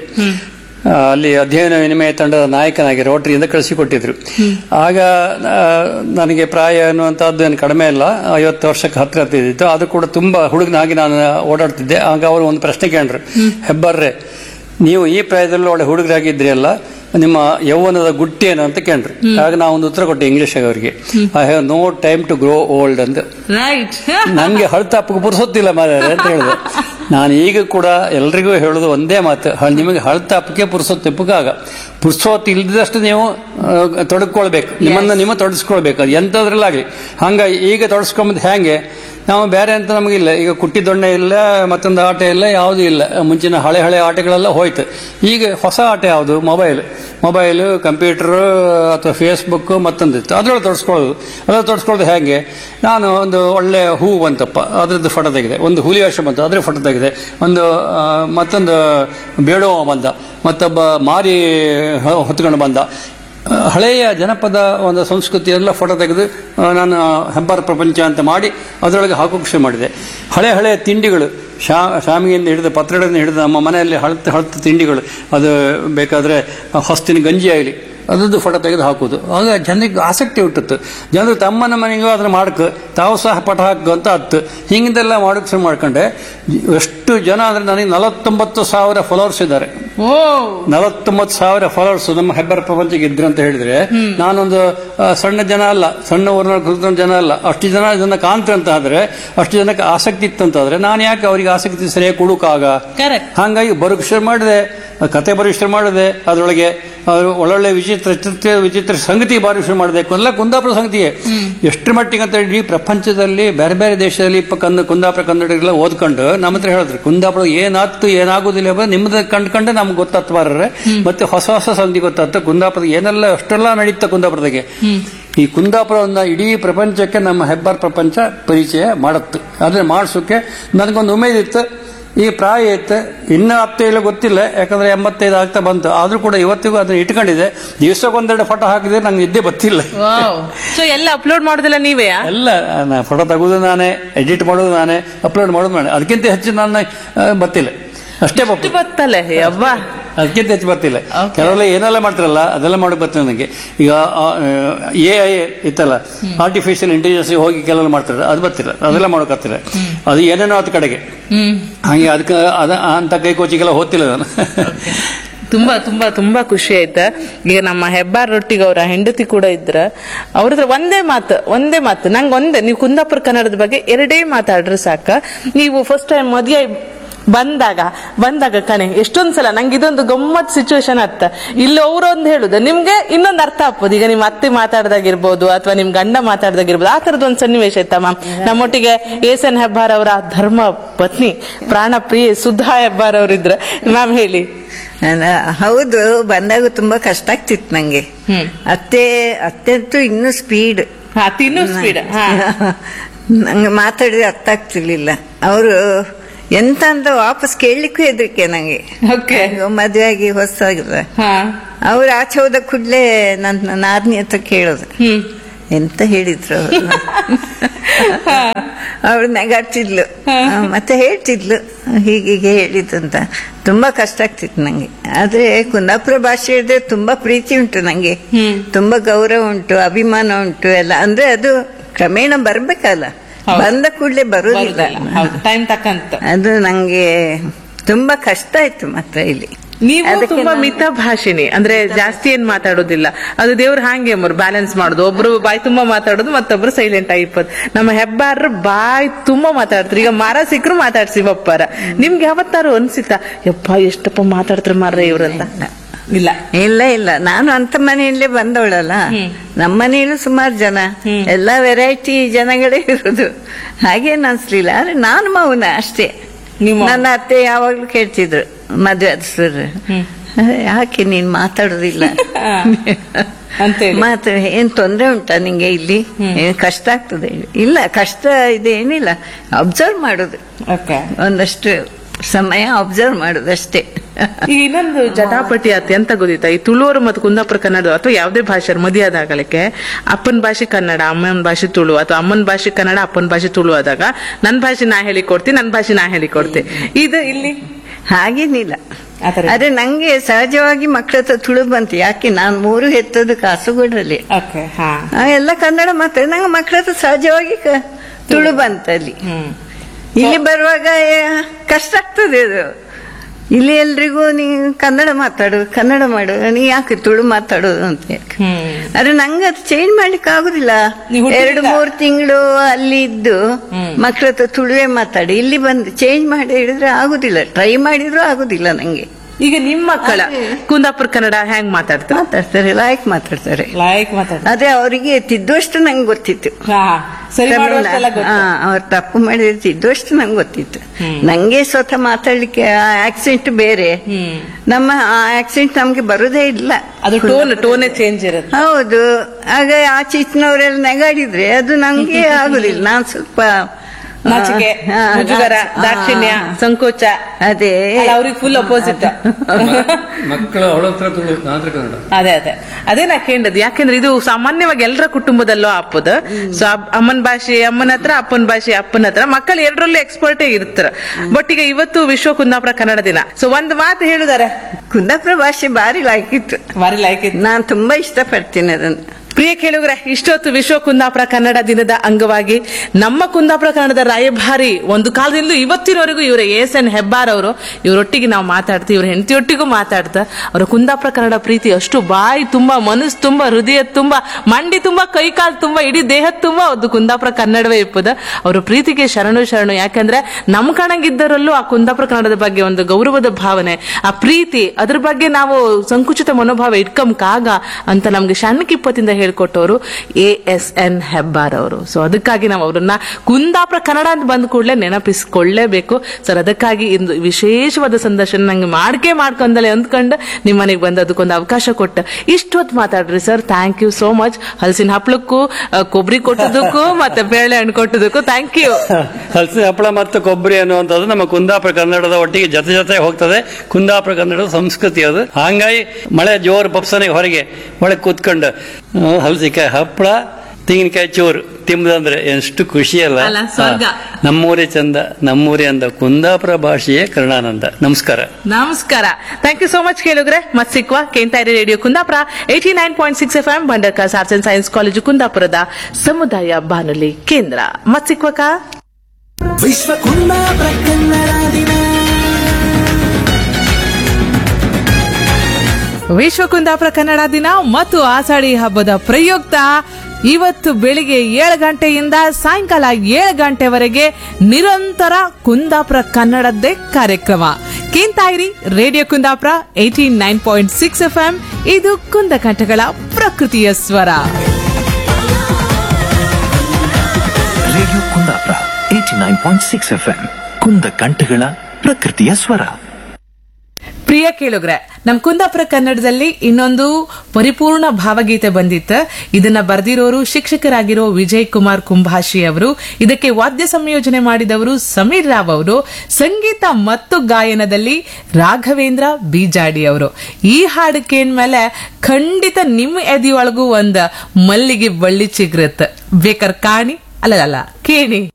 ಆ, ಅಲ್ಲಿ ಅಧ್ಯಯನ ವಿನಿಮಯ ತಂಡದ ನಾಯಕನಾಗಿ ರೋಟರಿಯಿಂದ ಕಳಿಸಿಕೊಟ್ಟಿದ್ರು ಆಗ ಆ, ನನಗೆ ಪ್ರಾಯ ಅನ್ನುವಂಥದ್ದು ಏನು ಕಡಿಮೆ ಇಲ್ಲ ಐವತ್ತು ವರ್ಷಕ್ಕೆ ಹತ್ತಿರ ಹತ್ತಿದ್ದಿತ್ತು ಅದು ಕೂಡ ತುಂಬಾ ಹುಡುಗನಾಗಿ ನಾನು ಓಡಾಡ್ತಿದ್ದೆ ಆಗ ಅವರು ಒಂದು ಪ್ರಶ್ನೆ ಕೇಳಿದ್ರು ಹೆಬ್ಬರ್ರೆ ನೀವು ಈ ಪ್ರಾಯದಲ್ಲಿ ಒಳ್ಳೆ ಹುಡುಗರಾಗಿದ್ರಿ ಅಲ್ಲ ನಿಮ್ಮ ಯೌವನದ ಗುಟ್ಟಿ ಏನು ಅಂತ ಕೇಳಿದ್ರು ಆಗ ನಾವು ಒಂದು ಉತ್ತರ ಕೊಟ್ಟೆ ಇಂಗ್ಲಿಷ್ ಅವರಿಗೆ I have no time to grow old ಅಂತ ರೈಟ್ ನಂಗೆ ಹಳ್ತಾಪಕ್ಕೆ ಪುರ್ಸೊತ್ತಿಲ್ಲ ಮಾರ್ರೆ ಅಂತ ಹೇಳಿದೆ ನಾನು ಈಗ ಕೂಡ ಎಲ್ರಿಗೂ ಹೇಳೋದು ಒಂದೇ ಮಾತು ಹ- ನಿಮಗೆ ಹಳ್ತಾಪಕ್ಕೆ ಪುರ್ಸೊತ್ತಿಪ್ಪಕ್ಕಾಗ ಪುರ್ಸೊತ್ತು ಇಲ್ದಷ್ಟು ನೀವು ಆ, ತೊಡಗಿಕೊಳ್ಬೇಕು ನಿಮ್ಮನ್ನ ನಿಮ್ಮ ತೊಡಗಿಸ್ಕೊಳ್ಬೇಕು ಅದು ಎಂಥದ್ರಲ್ಲಾಗಲಿ ಹಂಗಾಗಿ ಈಗ ತೊಡಗಿಸ್ಕೊಂಬುದು ಹೇಗೆ ನಾವು ಬೇರೆ ಅಂತ ನಮಗಿಲ್ಲ ಈಗ ಕುಟ್ಟಿ ದೊಣ್ಣೆ ಇಲ್ಲ ಮತ್ತೊಂದು ಆಟ ಇಲ್ಲ ಯಾವುದೂ ಇಲ್ಲ ಮುಂಚಿನ ಹಳೆ ಹಳೆ ಆಟಗಳೆಲ್ಲ ಹೋಯ್ತು ಈಗ ಹೊಸ ಆಟ ಯಾವುದು ಮೊಬೈಲ್ ಮೊಬೈಲು ಕಂಪ್ಯೂಟರ್ ಅಥವಾ ಫೇಸ್ಬುಕ್ ಮತ್ತೊಂದಿತ್ತು ಅದ್ರೊಳಗೆ ತೊಡಸ್ಕೊಳ್ಳೋದು ಅದ್ರಲ್ಲಿ ತೊಡಸ್ಕೊಳ್ಳೋದು ಹೇಗೆ ನಾನು ಒಂದು ಒಳ್ಳೆ ಹೂ ಬಂತಪ್ಪ ಅದ್ರದ್ದು ಫೋಟೋ ತೆಗೆದೆ ಒಂದು ಹುಲಿ ವೇಷ ಬಂತು ಅದ್ರ ಫೋಟೋ ತೆಗೆದೆ ಒಂದು ಆ, ಮತ್ತೊಂದು ಬೇಡುವ ಬಂದ ಮತ್ತೊಬ್ಬ ಮಾರಿ ಹ- ಹೊತ್ಕೊಂಡು ಬಂದ ಆ, ಹಳೆಯ ಜನಪದ ಒಂದು ಸಂಸ್ಕೃತಿ ಎಲ್ಲ ಫೋಟೋ ತೆಗೆದು ಆ, ನಾನು ಹೆಬ್ಬಾರ ಪ್ರಪಂಚ ಅಂತ ಮಾಡಿ ಅದರೊಳಗೆ ಹಾಕೋಕೆ ಶುರು ಮಾಡಿದೆ ಹಳೆ ಹಳೆ ತಿಂಡಿಗಳು ಶಾ ಶಾಮಿಗೆಯಿಂದ ಹಿಡಿದು ಪತ್ರೊಡೆಯಿಂದ ಹಿಡಿದು ನಮ್ಮ ಮನೆಯಲ್ಲಿ ಹಳತು ಹಳತು ತಿಂಡಿಗಳು ಅದು ಬೇಕಾದ್ರೆ ಹೊಸ್ತಿನ ಗಂಜಿ ಆಗಲಿ ಅದರದ್ದು ಫೋಟೋ ತೆಗೆದು ಹಾಕೋದು ಆಗ ಜನರಿಗೆ ಆಸಕ್ತಿ ಹುಟ್ಟಿತ್ತು ಜನರು ತಮ್ಮನ ಮನೆಗೂ ಅದನ್ನ ಮಾಡಕ್ ತಾವು ಸಹ ಪಟ ಹಾಕು ಅಂತ ಹತ್ತು ಹಿಂಗಿಂದೆಲ್ಲ ಮಾಡಕ್ ಶುರು ಮಾಡ್ಕೊಂಡೆ ಎಷ್ಟು ಜನ ಅಂದ್ರೆ ನನಗೆ ನಲವತ್ತೊಂಬತ್ತು ಸಾವಿರ ಫಾಲೋವರ್ಸ್ ಇದ್ದಾರೆ ಓ ನಲವತ್ತೊಂಬತ್ತು ಸಾವಿರ ಫಾಲೋವರ್ಸ್ ನಮ್ಮ ಹೆಬ್ಬರ ಪ್ರಪಂಚಕ್ಕೆ ಇದ್ರು ಅಂತ ಹೇಳಿದ್ರೆ ನಾನೊಂದು ಆ, ಸಣ್ಣ ಜನ ಅಲ್ಲ ಸಣ್ಣ ಊರಿನ ಕುಳಿತ ಜನ ಅಲ್ಲ ಅಷ್ಟು ಜನ ಇದನ್ನ ಕಾಣ್ತಾರೆ ಅಂತ ಆದ್ರೆ ಅಷ್ಟು ಜನಕ್ಕೆ ಆಸಕ್ತಿ ಇತ್ತು ಅಂತಾದ್ರೆ ನಾನು ಯಾಕೆ ಅವರಿಗೆ ಆಸಕ್ತಿ ಸರಿಯಾಗಿ ಕೊಡುಕಾಗ ಕರೆಕ್ಟ್ ಹಾಗಾಗಿ ಬರೋಕ್ ಶುರು ಮಾಡಿದೆ ಕತೆ ಬರೋಕ್ ಶುರು ಮಾಡಿದೆ ಅದರೊಳಗೆ ಅವರು ಒಳ್ಳೊಳ್ಳೆ ವಿಚಿತ್ರ ಚಿತ್ರ ವಿಚಿತ್ರ ಸಂಗತಿ ಬಾರಿ ಶುರು ಮಾಡಿದೆ ಎಲ್ಲ ಕುಂದಾಪುರ ಸಂಗತಿಯೇ ಎಷ್ಟು ಮಟ್ಟಿಗೆ ಅಂತ ಇಡೀ ಪ್ರಪಂಚದಲ್ಲಿ ಬೇರೆ ಬೇರೆ ದೇಶದಲ್ಲಿ ಪ- ಕಂದ ಕುಂದಾಪುರ ಕನ್ನಡಿಗರೆಲ್ಲ ಓದ್ಕೊಂಡು ನಮ್ಮ ಹತ್ರ ಹೇಳಿದ್ರು ಕುಂದಾಪುರ ಏನಾಗ್ತು ಏನಾಗುದಿಲ್ಲ ಎಂಬ ನಿಮ್ದು ಕಂಡ್ಕೊಂಡೆ ನಮ್ಗೆ ಗೊತ್ತಾತ್ ಮಾರ್ರೆ ಮತ್ತೆ ಹೊಸ ಹೊಸ ಸಂಗತಿ ಗೊತ್ತಾಗ್ತು ಕುಂದಾಪುರದ ಏನೆಲ್ಲ ಅಷ್ಟೆಲ್ಲ ನಡೀತ ಕುಂದಾಪುರದಾಗೆ ಈ ಕುಂದಾಪುರವನ್ನ ಇಡೀ ಪ್ರಪಂಚಕ್ಕೆ ನಮ್ಮ ಹೆಬ್ಬಾರ್ ಪ್ರಪಂಚ ಪರಿಚಯ ಮಾಡತ್ತು ಅದನ್ನ ಮಾಡಿಸೋಕೆ ನನಗೊಂದು ಉಮೇದಿತ್ತು ಈ ಪ್ರಾಯ ಇತ್ತು ಇನ್ನೂ ಹತ್ತು ಇಲ್ಲ ಗೊತ್ತಿಲ್ಲ ಯಾಕಂದ್ರೆ ಎಂಬತ್ತೈದು ಆಗ್ತಾ ಬಂತು ಆದ್ರೂ ಕೂಡ ಇವತ್ತಿಗೂ ಅದನ್ನ ಇಟ್ಕೊಂಡಿದೆ ದಿವಸಕ್ಕೊಂದೆರಡು ಫೋಟೋ ಹಾಕಿದ್ರೆ ನಂಗೆ ಇದ್ದೇ ಗೊತ್ತಿಲ್ಲ ವಾವ್ ಸೊ ಎಲ್ಲ ಅಪ್ಲೋಡ್ ಮಾಡೋದಿಲ್ಲ ನೀವೇ ಎಲ್ಲ ಫೋಟೋ ತೆಗೋದು ನಾನೇ ಎಡಿಟ್ ಮಾಡೋದು ನಾನೇ ಅಪ್ಲೋಡ್ ಮಾಡೋದು ನಾನೇ ಅದಕ್ಕಿಂತ ಹೆಚ್ಚು ನನ್ನ ಆ, ಗೊತ್ತಿಲ್ಲ ಅಷ್ಟೇ ಪಾಪ ಬತ್ತಲೆ ಯವ್ವ ಅದಕ್ಕಿಂತ ಹೆಚ್ಚು ಬರ್ತಿಲ್ಲ Okay. ಕೆಲವೆಲ್ಲ ಏನೆಲ್ಲ ಮಾಡ್ತಾರಲ್ಲ ಅದೆಲ್ಲ ಮಾಡಕ್ ಬರ್ತಿಲ್ಲ ನನಗೆ ಈಗ ಎ ಐ ಇತ್ತಲ್ಲ ಆರ್ಟಿಫಿಷಿಯಲ್ ಇಂಟೆಲಿಜೆನ್ಸ್ ಹೋಗಿ ಕೆಲವೆಲ್ಲ ಮಾಡ್ತಾರೆ ಅದು ಬರ್ತಿಲ್ಲ ಅದೆಲ್ಲ ಮಾಡೋಕತ್ತಿಲ್ಲ ಅದು ಏನೇನೋ ಅದ್ ಕಡೆಗೆ ಹ್ಮ್ ಹಾಗೆ ಅದಕ್ಕೆ ಅದ ಅಂತ ಕೈ ಕೋಚಿಗೆಲ್ಲ ಹೋಗ್ತಿಲ್ಲ ನಾನು ತುಂಬಾ ತುಂಬಾ ತುಂಬಾ ಖುಷಿ ಆಯ್ತಾ ಈಗ ನಮ್ಮ ಹೆಬ್ಬಾರ್ ರೊಟ್ಟಿಗೆ ಅವರ ಹೆಂಡತಿ ಕೂಡ ಇದ್ರ ಅವ್ರ ಹತ್ರ ಒಂದೇ ಮಾತು ಒಂದೇ ಮಾತು ನಂಗೆ ಒಂದೇ ನೀವು ಕುಂದಾಪುರ ಕನ್ನಡದ ಬಗ್ಗೆ ಎರಡೇ ಮಾತಾಡ್ರೆ ಸಾಕ ನೀವು ಫಸ್ಟ್ ಟೈಮ್ ಮದುವೆ ಬಂದಾಗ ಬಂದಾಗ ಕಣೆ ಎಷ್ಟೊಂದ್ ಸಲ ನಂಗೆ ಇದೊಂದು ಗಮ್ಮತ್ ಸಿಚುವೇಶನ್ ಅರ್ಥ ಇಲ್ಲಿ ಅವ್ರೊಂದು ಹೇಳುದು ನಿಮ್ಗೆ ಇನ್ನೊಂದು ಅರ್ಥ ಆಗ್ಬೋದು ಈಗ ನಿಮ್ಮ ಅತ್ತೆ ಮಾತಾಡ್ದಾಗಿರ್ಬೋದು ಅಥವಾ ನಿಮ್ ಗಂಡ ಮಾತಾಡ್ದಾಗಿರ್ಬೋದು ಆ ತರದ ಒಂದು ಸನ್ನಿವೇಶ ಇತ್ತ ಮ್ಯಾಮ್ ನಮ್ಮೊಟ್ಟಿಗೆ ಎಸ್ ಎನ್ ಹೆಬ್ಬಾರ್ ಅವರ ಧರ್ಮ ಪತ್ನಿ ಪ್ರಾಣ ಪ್ರಿಯೆ ಸುಧಾ ಹೆಬ್ಬಾರ್ ಅವರಿದ್ರ ಮ್ಯಾಮ್ ಹೇಳಿ ನಾನ- ಹೌದು ಬಂದಾಗ ತುಂಬಾ ಕಷ್ಟ ಆಗ್ತಿತ್ತು ನಂಗೆ ಹ್ಮ್. ಅತ್ತೆ ಅತ್ತೆ ಅಂತೂ ಇನ್ನೂ ಸ್ಪೀಡ್ ಹಾ ತಿನ್ನು ಸ್ಪೀಡ್ ಹಾ ನಂಗೆ ಮಾತಾಡಿದ್ರೆ ಅರ್ಥ ಆಗ್ತಿರ್ಲಿಲ್ಲ ಅವರು ಎಂತ ಅಂತ ವಾಪಸ್ ಕೇಳಲಿಕ್ಕೂ ಹೆದರಿಕೆ ನಂಗೆ ಓಕೆ ಈಗ ಮದುವೆ ಆಗಿ ಹೊಸಾಗಿದೆ ಹಾ ಅವ್ರು ಆಚೆ ಹೋದ ಕೂಡಲೇ ನನ್ನ ನಾದ್ನಿ ಹತ್ರ ಕೇಳೋದು ಹ್ಮ್ ಎಂತ ಹೇಳಿದ್ರು ಅವ್ರು ಅವಳು ನಗಾಡ್ತಿದ್ಲು ಆ, ಮತ್ತೆ ಹೇಳ್ತಿದ್ಲು ಹೀಗೀಗೆ ಹೇಳಿದಂತ ತುಂಬಾ ಕಷ್ಟ ಆಗ್ತಿತ್ತು ನಂಗೆ ಆದ್ರೆ ಕುಂದಾಪುರ ಭಾಷೆ ಹೇಳಿದ್ರೆ ತುಂಬಾ ಪ್ರೀತಿ ಉಂಟು ನಂಗೆ ತುಂಬಾ ಗೌರವ ಉಂಟು ಅಭಿಮಾನ ಉಂಟು ಎಲ್ಲ ಅಂದ್ರೆ ಅದು ಕ್ರಮೇಣ ಬರ್ಬೇಕಲ್ಲ ಹೌದು. ಬಂದ ಕೂಡಲೇ ಬರುದಿಲ್ಲ ಬರುದಲ್ಲ ಹೌದು ಟೈಮ್ ತಕ್ಕಂತ ಅದು ನಂಗೆ ತುಂಬಾ ಕಷ್ಟ ಆಯ್ತು ಮಾತ್ರ ಇಲ್ಲಿ ನೀವು ಅದಕ್ಕೆ ತುಂಬಾ ನಾನು- ಮಿತ ಭಾಷಿಣಿ ಅಂದ್ರೆ ಜಾಸ್ತಿ ಏನ್ ಮಾತಾಡೋದಿಲ್ಲ ಅದು ದೇವ್ರ ಹಾಂಗೆ ಅಮ್ಮರು ಬ್ಯಾಲೆನ್ಸ್ ಮಾಡುದು ಒಬ್ರು ಬಾಯಿ ತುಂಬಾ ಮಾತಾಡೋದು ಮತ್ತೊಬ್ರು ಸೈಲೆಂಟ್ ಆಗಿಪ್ಪದು ನಮ್ಮ ಹೆಬ್ಬಾರರು ಬಾಯಿ ತುಂಬಾ ಮಾತಾಡ್ತಾರೆ ಈಗ ಮರ ಸಿಕ್ಕರು ಮಾತಾಡ್ಸಿ ಬಪ್ಪಾರ ನಿಮ್ಗೆ ಯಾವತ್ತಾರು ಅನ್ಸಿತಾ ಯಪ್ಪ ಎಷ್ಟಪ್ಪ ಮಾತಾಡ್ತಾರೆ ಮಾರ್ರೆ ಇವ್ರಂತ ಇಲ್ಲ ಇಲ್ಲ ಇಲ್ಲ ನಾನು ಅಂತ ಮನೆಯಲ್ಲೇ ಬಂದವಳಲ್ಲ ನಮ್ಮ ಮನೆಯಲ್ಲೂ ಸುಮಾರು ಜನ ಎಲ್ಲಾ ವೆರೈಟಿ ಜನಗಳೇ ಇರುದು ಹಾಗೇನು ಅನ್ಸ್ಲಿಲ್ಲ ಆದ್ರೆ ನಾನು ಮೌನ ಅಷ್ಟೇ ನಿಮ್ಮ ನನ್ನ ಅತ್ತೆ ಯಾವಾಗ್ಲೂ ಕೇಳ್ತಿದ್ರು ಮದ್ವೆ ಸರ್ ಯಾಕೆ ನೀನ್ ಮಾತಾಡೋದಿಲ್ಲ ಅಂತೇಳಿ ಮಾತು ಏನ್ ತೊಂದ್ರೆ ಉಂಟಾ ನಿಂಗೆ ಇಲ್ಲಿ ಏನ್ ಕಷ್ಟ ಆಗ್ತದೆ ಇಲ್ಲ ಕಷ್ಟ ಇದೇನಿಲ್ಲ ಅಬ್ಸರ್ವ್ ಮಾಡೋದು ಓಕೆ ಒಂದಷ್ಟು ಸಮಯ ಅಬ್ಸರ್ವ್ ಮಾಡೋದು ಅಷ್ಟೇ ಈಗ ಇನ್ನೊಂದು ಜಟಾಪಟಿ ಆತಿ ಅಂತ ಗೊತ್ತಿತ್ತ ಈ ತುಳುವರು ಮತ್ತು ಕುಂದಾಪುರ ಕನ್ನಡ ಅಥವಾ ಯಾವುದೇ ಭಾಷೆ ಮದುವೆ ಆದಾಗಲಿಕ್ಕೆ ಅಪ್ಪನ ಭಾಷೆ ಕನ್ನಡ ಅಮ್ಮನ ಭಾಷೆ ತುಳು ಅಥವಾ ಅಮ್ಮನ ಭಾಷೆ ಕನ್ನಡ ಅಪ್ಪನ ಭಾಷೆ ತುಳು ಆದಾಗ ನನ್ನ ಭಾಷೆ ನಾ ಹೇಳಿಕೊಡ್ತೀನಿ ನನ್ನ ಭಾಷೆ ನಾ ಹೇಳಿಕೊಡ್ತೀನಿ ಇದು ಇಲ್ಲಿ ಹಾಗೇನಿಲ್ಲ ಆತರ ಆದ್ರೆ ನಂಗೆ ಸಹಜವಾಗಿ ಮಕ್ಕಳ ಹತ್ರ ತುಳು ಬಂತು ಯಾಕೆ ನಾನು ಮೂರು ಹೆತ್ತದ್ದು ಕಾಸುಗೋಡಲ್ಲಿ ಓಕೆ ಹಾ ಆ, ಎಲ್ಲ ಕನ್ನಡ ಮಾತಾಡಿ ನಂಗೆ ಮಕ್ಕಳ ಹತ್ರ ಸಹಜವಾಗಿ ಕ- ತುಳು ಬಂತಲ್ಲಿ ಹ್ಮ್ ಇಲ್ಲಿ ಬರುವಾಗ ಏ, ಕಷ್ಟ ಆಗ್ತದೆ ಅದು ಇಲ್ಲಿ ಎಲ್ರಿಗೂ ನೀ ಕನ್ನಡ ಮಾತಾಡು ಕನ್ನಡ ಮಾಡು ನೀ ಯಾಕೆ ತುಳು ಮಾತಾಡೋದು ಅಂತ ಹೇಳಿ. ಹ್ಮ್ ಆದ್ರೆ ನಂಗೆ ಅದು ಚೇಂಜ್ ಮಾಡ್ಲಿಕ್ಕೆ ಆಗುದಿಲ್ಲ ನೀವು ಹುಟ್ಟಿದ- ಎರಡು ಮೂರು ತಿಂಗಳು ಅಲ್ಲಿ ಇದ್ದು ಮಕ್ಕಳ ಹತ್ರ ತುಳುವೇ ಮಾತಾಡಿ ಇಲ್ಲಿ ಬಂದು ಚೇಂಜ್ ಮಾಡಿ ಹೇಳಿದ್ರೆ ಆಗುದಿಲ್ಲ ಟ್ರೈ ಮಾಡಿದ್ರು ಆಗುದಿಲ್ಲ ನಂಗೆ ಈಗ ನಿಮ್ಮ ಮಕ್ಕಳ ಕುಂದಾಪುರ ಕನ್ನಡ ಹೆಂಗ್ ಮಾತಾಡ್ತಾರೆ ಮಾತಾಡ್ತಾರೆ ಲಾಯಕ್ ಮಾತಾಡ್ತಾರೆ ಲೈಕ್ ಮಾತಾಡ ಅದೇ ಅವರಿಗೆ ತಿದ್ದುವಷ್ಟು ನಂಗೆ ಗೊತ್ತಿತ್ತು ಹಾ ಸರಿ ಮಾಡುವಷ್ಟೆಲ್ಲ ಗೊತ್ತು. ಅವ್ರು ತಪ್ಪು ಮಾಡಿದ್ರೆ ತಿದ್ದುವಷ್ಟು ನಂಗೆ ಗೊತ್ತಿತ್ತು ನಂಗೆ ಸ್ವತಃ ಮಾತಾಡ್ಲಿಕ್ಕೆ ಆ ಆಕ್ಸೆಂಟ್ ಬೇರೆ ಹ್ಮ್ ನಮ್ಮ ಆ ಆಕ್ಸೆಂಟ್ ನಮ್ಗೆ ಬರುದೇ ಇಲ್ಲ ಅದು ಟೋನ್ ಟೋನೇ ಚೇಂಜ್ ಇರುತ್ತೆ ಹೌದು ಆಗ ಆಚೆ ಈಚಿನವರೆಲ್ಲ ನೆಗಾಡಿದ್ರೆ ಅದು ನಂಗೆ ಆಗುದಿಲ್ಲ ನಾನ್ ಸ್ವಲ್ಪ ಆ, ನಾಚಿಕೆ ಆ, ಮುಜುಗರ ಆ, ದಾಕ್ಷಿಣ್ಯ ಸಂಕೋಚ ಅದೇ ಅವ್ರಿಗೆ ಫುಲ್ ಅಪೋಸಿಟ್ ಮಕ್ಕಳು ಅವಳ ಹತ್ರ ತುಳು ನನ್ನ ಹತ್ರ ಕನ್ನಡ ಅದೇ ಅದೇ ಅದೇ ನಾ ಕೇಳಿದ್ ಯಾಕೆಂದ್ರೆ ಇದು ಸಾಮಾನ್ಯವಾಗಿ ಎಲ್ಲರ ಕುಟುಂಬದಲ್ಲೂ ಅಪ್ಪದ ಸೊ ಅಮ್ಮನ ಭಾಷೆ ಅಮ್ಮನ ಹತ್ರ ಅಪ್ಪನ ಭಾಷೆ ಅಪ್ಪನ ಹತ್ರ ಮಕ್ಕಳು ಎರಡರಲ್ಲೂ ಎಕ್ಸ್ಪರ್ಟೇ ಇರ್ತಾರ ಬಟ್ ಈಗ ಇವತ್ತು ವಿಶ್ವ ಕುಂದಾಪುರ ಕನ್ನಡ ದಿನ ಸೊ ಒಂದ್ ಮಾತು ಹೇಳಿದಾರೆ ಕುಂದಾಪುರ ಭಾಷೆ ಭಾರಿ ಲಾಯ್ಕಿತ್ತು ಬಾರಿ ಲೈಕ್ ಇತ್ತು ನಾನ್ ತುಂಬಾ ಇಷ್ಟಪಡ್ತೀನಿ ಅದನ್ನು ಪ್ರಿಯ ಕೇಳುಗರೆ ಇಷ್ಟೊತ್ತು ವಿಶ್ವ ಕುಂದಾಪುರ ಕನ್ನಡ ದಿನದ ಅಂಗವಾಗಿ ನಮ್ಮ ಕುಂದಾಪುರ ಕನ್ನಡದ ರಾಯಭಾರಿ ಒಂದು ಕಾಲದಿಂದ ಇವತ್ತಿನವರೆಗೂ ಇವರ ಎಸ್ ಎನ್ ಹೆಬ್ಬಾರ್ ಅವರು ಇವರೊಟ್ಟಿಗೆ ನಾವು ಮಾತಾಡ್ತೀವಿ ಇವ್ರ ಹೆಂಡತಿಯೊಟ್ಟಿಗೂ ಮಾತಾಡ್ತಾ ಅವರ ಕುಂದಾಪುರ ಕನ್ನಡ ಪ್ರೀತಿ ಅಷ್ಟು ಬಾಯಿ ತುಂಬಾ ಮನಸ್ಸು ತುಂಬಾ ಹೃದಯ ತುಂಬಾ ಮಂಡಿ ತುಂಬಾ ಕೈ ಕಾಲು ತುಂಬಾ ಇಡೀ ದೇಹದ ತುಂಬಾ ಒಂದು ಕುಂದಾಪುರ ಕನ್ನಡವೇ ಇಪ್ಪದ ಅವರ ಪ್ರೀತಿಗೆ ಶರಣು ಶರಣು ಯಾಕಂದ್ರೆ ನಮ್ ಕಣಗಿದ್ದರಲ್ಲೂ ಆ ಕುಂದಾಪುರ ಕನ್ನಡದ ಬಗ್ಗೆ ಒಂದು ಗೌರವದ ಭಾವನೆ ಆ ಪ್ರೀತಿ ಅದ್ರ ಬಗ್ಗೆ ನಾವು ಸಂಕುಚಿತ ಮನೋಭಾವ ಇಟ್ಕಂಕಾಗ ಅಂತ ನಮ್ಗೆ ಸಣ್ಣಕಿಪ್ಪತ್ತಿಂದ ಹೇಳ್ಕೊಟ್ಟವರು ಎ ಎಸ್ ಎನ್ ಹೆಬ್ಬಾರ್ ಅವರು ಸೊ ಅದಕ್ಕಾಗಿ ನಾವು ಅವರನ್ನ ಕುಂದಾಪುರ ಕನ್ನಡ ಅಂತ ಬಂದ ಕೂಡಲೇ ನೆನಪಿಸ್ಕೊಳ್ಳೇಬೇಕು ಸರ್ ಅದಕ್ಕಾಗಿ ಇಂದು ವಿಶೇಷವಾದ ಸಂದರ್ಶನ ನಂಗೆ ಮಾಡ್ಕೆ ಮಾಡ್ಕೊಂಡಲೆ ಅಂದ್ಕೊಂಡು ನಿಮ್ಮ ಮನೆಗೆ ಬಂದು ಅದಕ್ಕೊಂದು ಅವಕಾಶ ಕೊಟ್ಟ ಇಷ್ಟೊತ್ತು ಮಾತಾಡ್ರಿ sir thank you so much ಹಲಸಿನ ಹಪ್ಳಕ್ಕೂ ಆ, ಕೊಬ್ಬರಿ ಕೊಟ್ಟದಕ್ಕೂ ಮತ್ತೆ ಬೇಳೆ ಹಣ್ಣು ಕೊಟ್ಟದಕ್ಕೂ ಥ್ಯಾಂಕ್ ಯು ಹಲಸಿನ ಹಪ್ಪಳ ಮತ್ತು ಕೊಬ್ಬರಿ ಅನ್ನುವಂಥದ್ದು ನಮ್ಮ ಕುಂದಾಪುರ ಕನ್ನಡದ ಒಟ್ಟಿಗೆ ಜೊತೆ ಜೊತೆ ಹೋಗ್ತದೆ ಕುಂದಾಪುರ ಕನ್ನಡದ ಸಂಸ್ಕೃತಿ ಅದು ಹಾಗಾಗಿ ಮಳೆ ಜೋರು ಪಪ್ಸನೆಗೆ ಹೊರಗೆ ಒಳಗೆ ಕೂತ್ಕೊಂಡು ಆ, ಹಲಸಿನಕಾಯಿ ಹಪ್ಪಳ ತೆಂಗಿನಕಾಯಿ ಚೋರು ತಿಂಬದಂದ್ರೆ ಎಷ್ಟು ಖುಷಿ ಅಲ್ಲ ಅಲ್ಲ, ಸ್ವರ್ಗ. ಹಾ. ನಮ್ಮೂರೇ ಚಂದ ನಮ್ಮೂರೇ ಅಂದ ಕುಂದಾಪುರ ಭಾಷೆಯೇ ಕರುಣಾನಂದ ನಮಸ್ಕಾರ ನಮಸ್ಕಾರ ಥ್ಯಾಂಕ್ ಯು ಸೋ ಮಚ್ ಕೇಳುಗ್ರೆ ಮತ್ ಸಿಕ್ವಾ ಕೇಂತಾರಿ radio Kundapura eighty nine point six F M Bhandarkars arts and science college ಕುಂದಾಪುರದ ಸಮುದಾಯ ಬಾನುಲಿ ಕೇಂದ್ರ ಮತ್ ಸಿಕ್ವಕ ವಿಶ್ವ ಕುಂದಾಪುರ ಕನ್ನಡ ದಿನ ವಿಶ್ವ ಕುಂದಾಪುರ ಕನ್ನಡ ದಿನ ಮತ್ತು ಆಷಾಢಿ ಹಬ್ಬದ ಪ್ರಯುಕ್ತ ಇವತ್ತು ಬೆಳಿಗ್ಗೆ ಏಳು ಗಂಟೆಯಿಂದ ಸಾಯಂಕಾಲ ಏಳು ಗಂಟೆವರೆಗೆ ನಿರಂತರ ಕುಂದಾಪುರ ಕನ್ನಡದ್ದೇ ಕಾರ್ಯಕ್ರಮ ಕೇಂತಾಯಿರಿ radio Kundapura eighty nine point six F M ಇದು ಕುಂದಕಂಠಗಳ ಪ್ರಕೃತಿಯ ಸ್ವರ radio Kundapura eighty nine point six F M ಕುಂದ ಕಂಠಗಳ ಪ್ರಕೃತಿಯ ಸ್ವರ ಪ್ರಿಯ ಕೇಳುಗ್ರೆ ನಮ್ ಕುಂದಾಪುರ ಕನ್ನಡದಲ್ಲಿ ಇನ್ನೊಂದು ಪರಿಪೂರ್ಣ ಭಾವಗೀತೆ ಬಂದಿತ್ತು ಇದನ್ನ ಬರ್ದಿರೋರು ಶಿಕ್ಷಕರಾಗಿರೋ ವಿಜಯ್ ಕುಮಾರ್ ಕುಂಭಾಷಿ ಅವರು ಇದಕ್ಕೆ ವಾದ್ಯ ಸಂಯೋಜನೆ ಮಾಡಿದವರು ಸಮೀರ್ ರಾವ್ ಅವರು ಸಂಗೀತ ಮತ್ತು ಗಾಯನದಲ್ಲಿ ರಾಘವೇಂದ್ರ ಬೀಜಾಡಿ ಅವರು ಈ ಹಾಡು ಕೇಳ್ಮೇಲೆ ಖಂಡಿತ ನಿಮ್ಮ ಎದೆಯೊಳಗೂ ಒಂದ್ ಮಲ್ಲಿಗೆ ಬಳ್ಳಿ ಚಿಗ್ರತ್ ಬೇಕಾರ ಕಾಣಿ ಅಲ್ಲ ಅಲ್ಲ ಕೇಳಿ